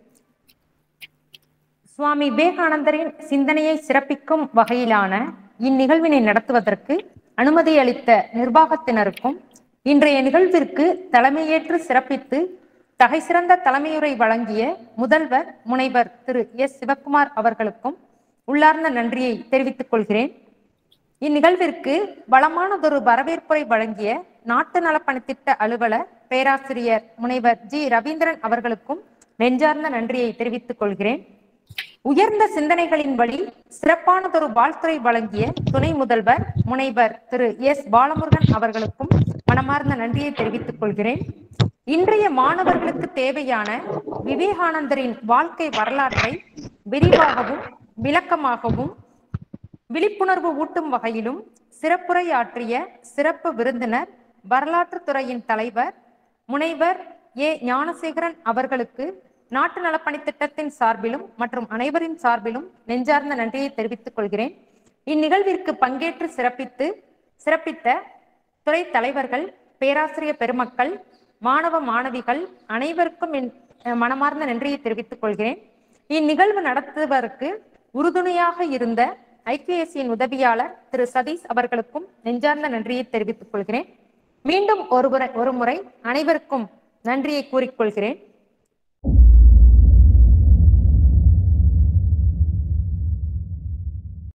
சுவாமி விவேகானந்தரின் சிந்தனையை சிறப்பிக்கும் வகையிலான இந்நிகழ்வினை நடத்துவதற்கு அனுமதி அளித்த நிர்வாகத்தினருக்கும் இன்றைய நிகழ்விற்கு தலைமையேற்று சிறப்பித்து தகை சிறந்த தலைமையுரை வழங்கிய முதல்வர் முனைவர் திரு எஸ் சிவக்குமார் அவர்களுக்கும் உள்ளார்ந்த நன்றியை தெரிவித்துக் கொள்கிறேன் இந்நிகழ்விற்கு வளமானதொரு வரவேற்புரை வழங்கிய நாட்டு நலப்பணித்திட்ட அலுவலர் பேராசிரியர் முனைவர் ஜி ரவீந்திரன் அவர்களுக்கும் நெஞ்சார்ந்த நன்றியை தெரிவித்துக் கொள்கிறேன் உயர்ந்த சிந்தனைகளின் வழி சிறப்பானதொரு வாழ்த்துரை வழங்கிய துணை முதல்வர் முனைவர் திரு எஸ் பாலமுருகன் அவர்களுக்கும் மனமார்ந்த நன்றியை தெரிவித்துக் கொள்கிறேன் இன்றைய மாணவர்களுக்கு தேவையான விவேகானந்தரின் வாழ்க்கை வரலாற்றை விரிவாகவும் விளக்கமாகவும் விழிப்புணர்வு ஊட்டும் வகையிலும் சிறப்புரையாற்றிய சிறப்பு விருந்தினர் வரலாற்றுத் துறையின் தலைவர் முனைவர் ஏ ஞானசேகரன் அவர்களுக்கு நாட்டு நலப்பணித் திட்டத்தின் சார்பிலும் மற்றும் அனைவரின் சார்பிலும் நெஞ்சார்ந்த நன்றியை தெரிவித்துக் கொள்கிறேன் இந்நிகழ்விற்கு பங்கேற்று சிறப்பித்து சிறப்பித்த துறை தலைவர்கள் பேராசிரியர் பெருமக்கள் மாணவ மாணவிகள் அனைவருக்கும் என் அஹ், மனமார்ந்த நன்றியை தெரிவித்துக் கொள்கிறேன் இந்நிகழ்வு நடத்துவதற்கு உறுதுணையாக இருந்த ஐகேஎஸ்சியின் உதவியாளர் திரு சதீஷ் அவர்களுக்கும் நெஞ்சார்ந்த நன்றியை தெரிவித்துக் கொள்கிறேன் மீண்டும் ஒருமுறை ஒருமுறை அனைவருக்கும் நன்றியை கூறிக்கொள்கிறேன்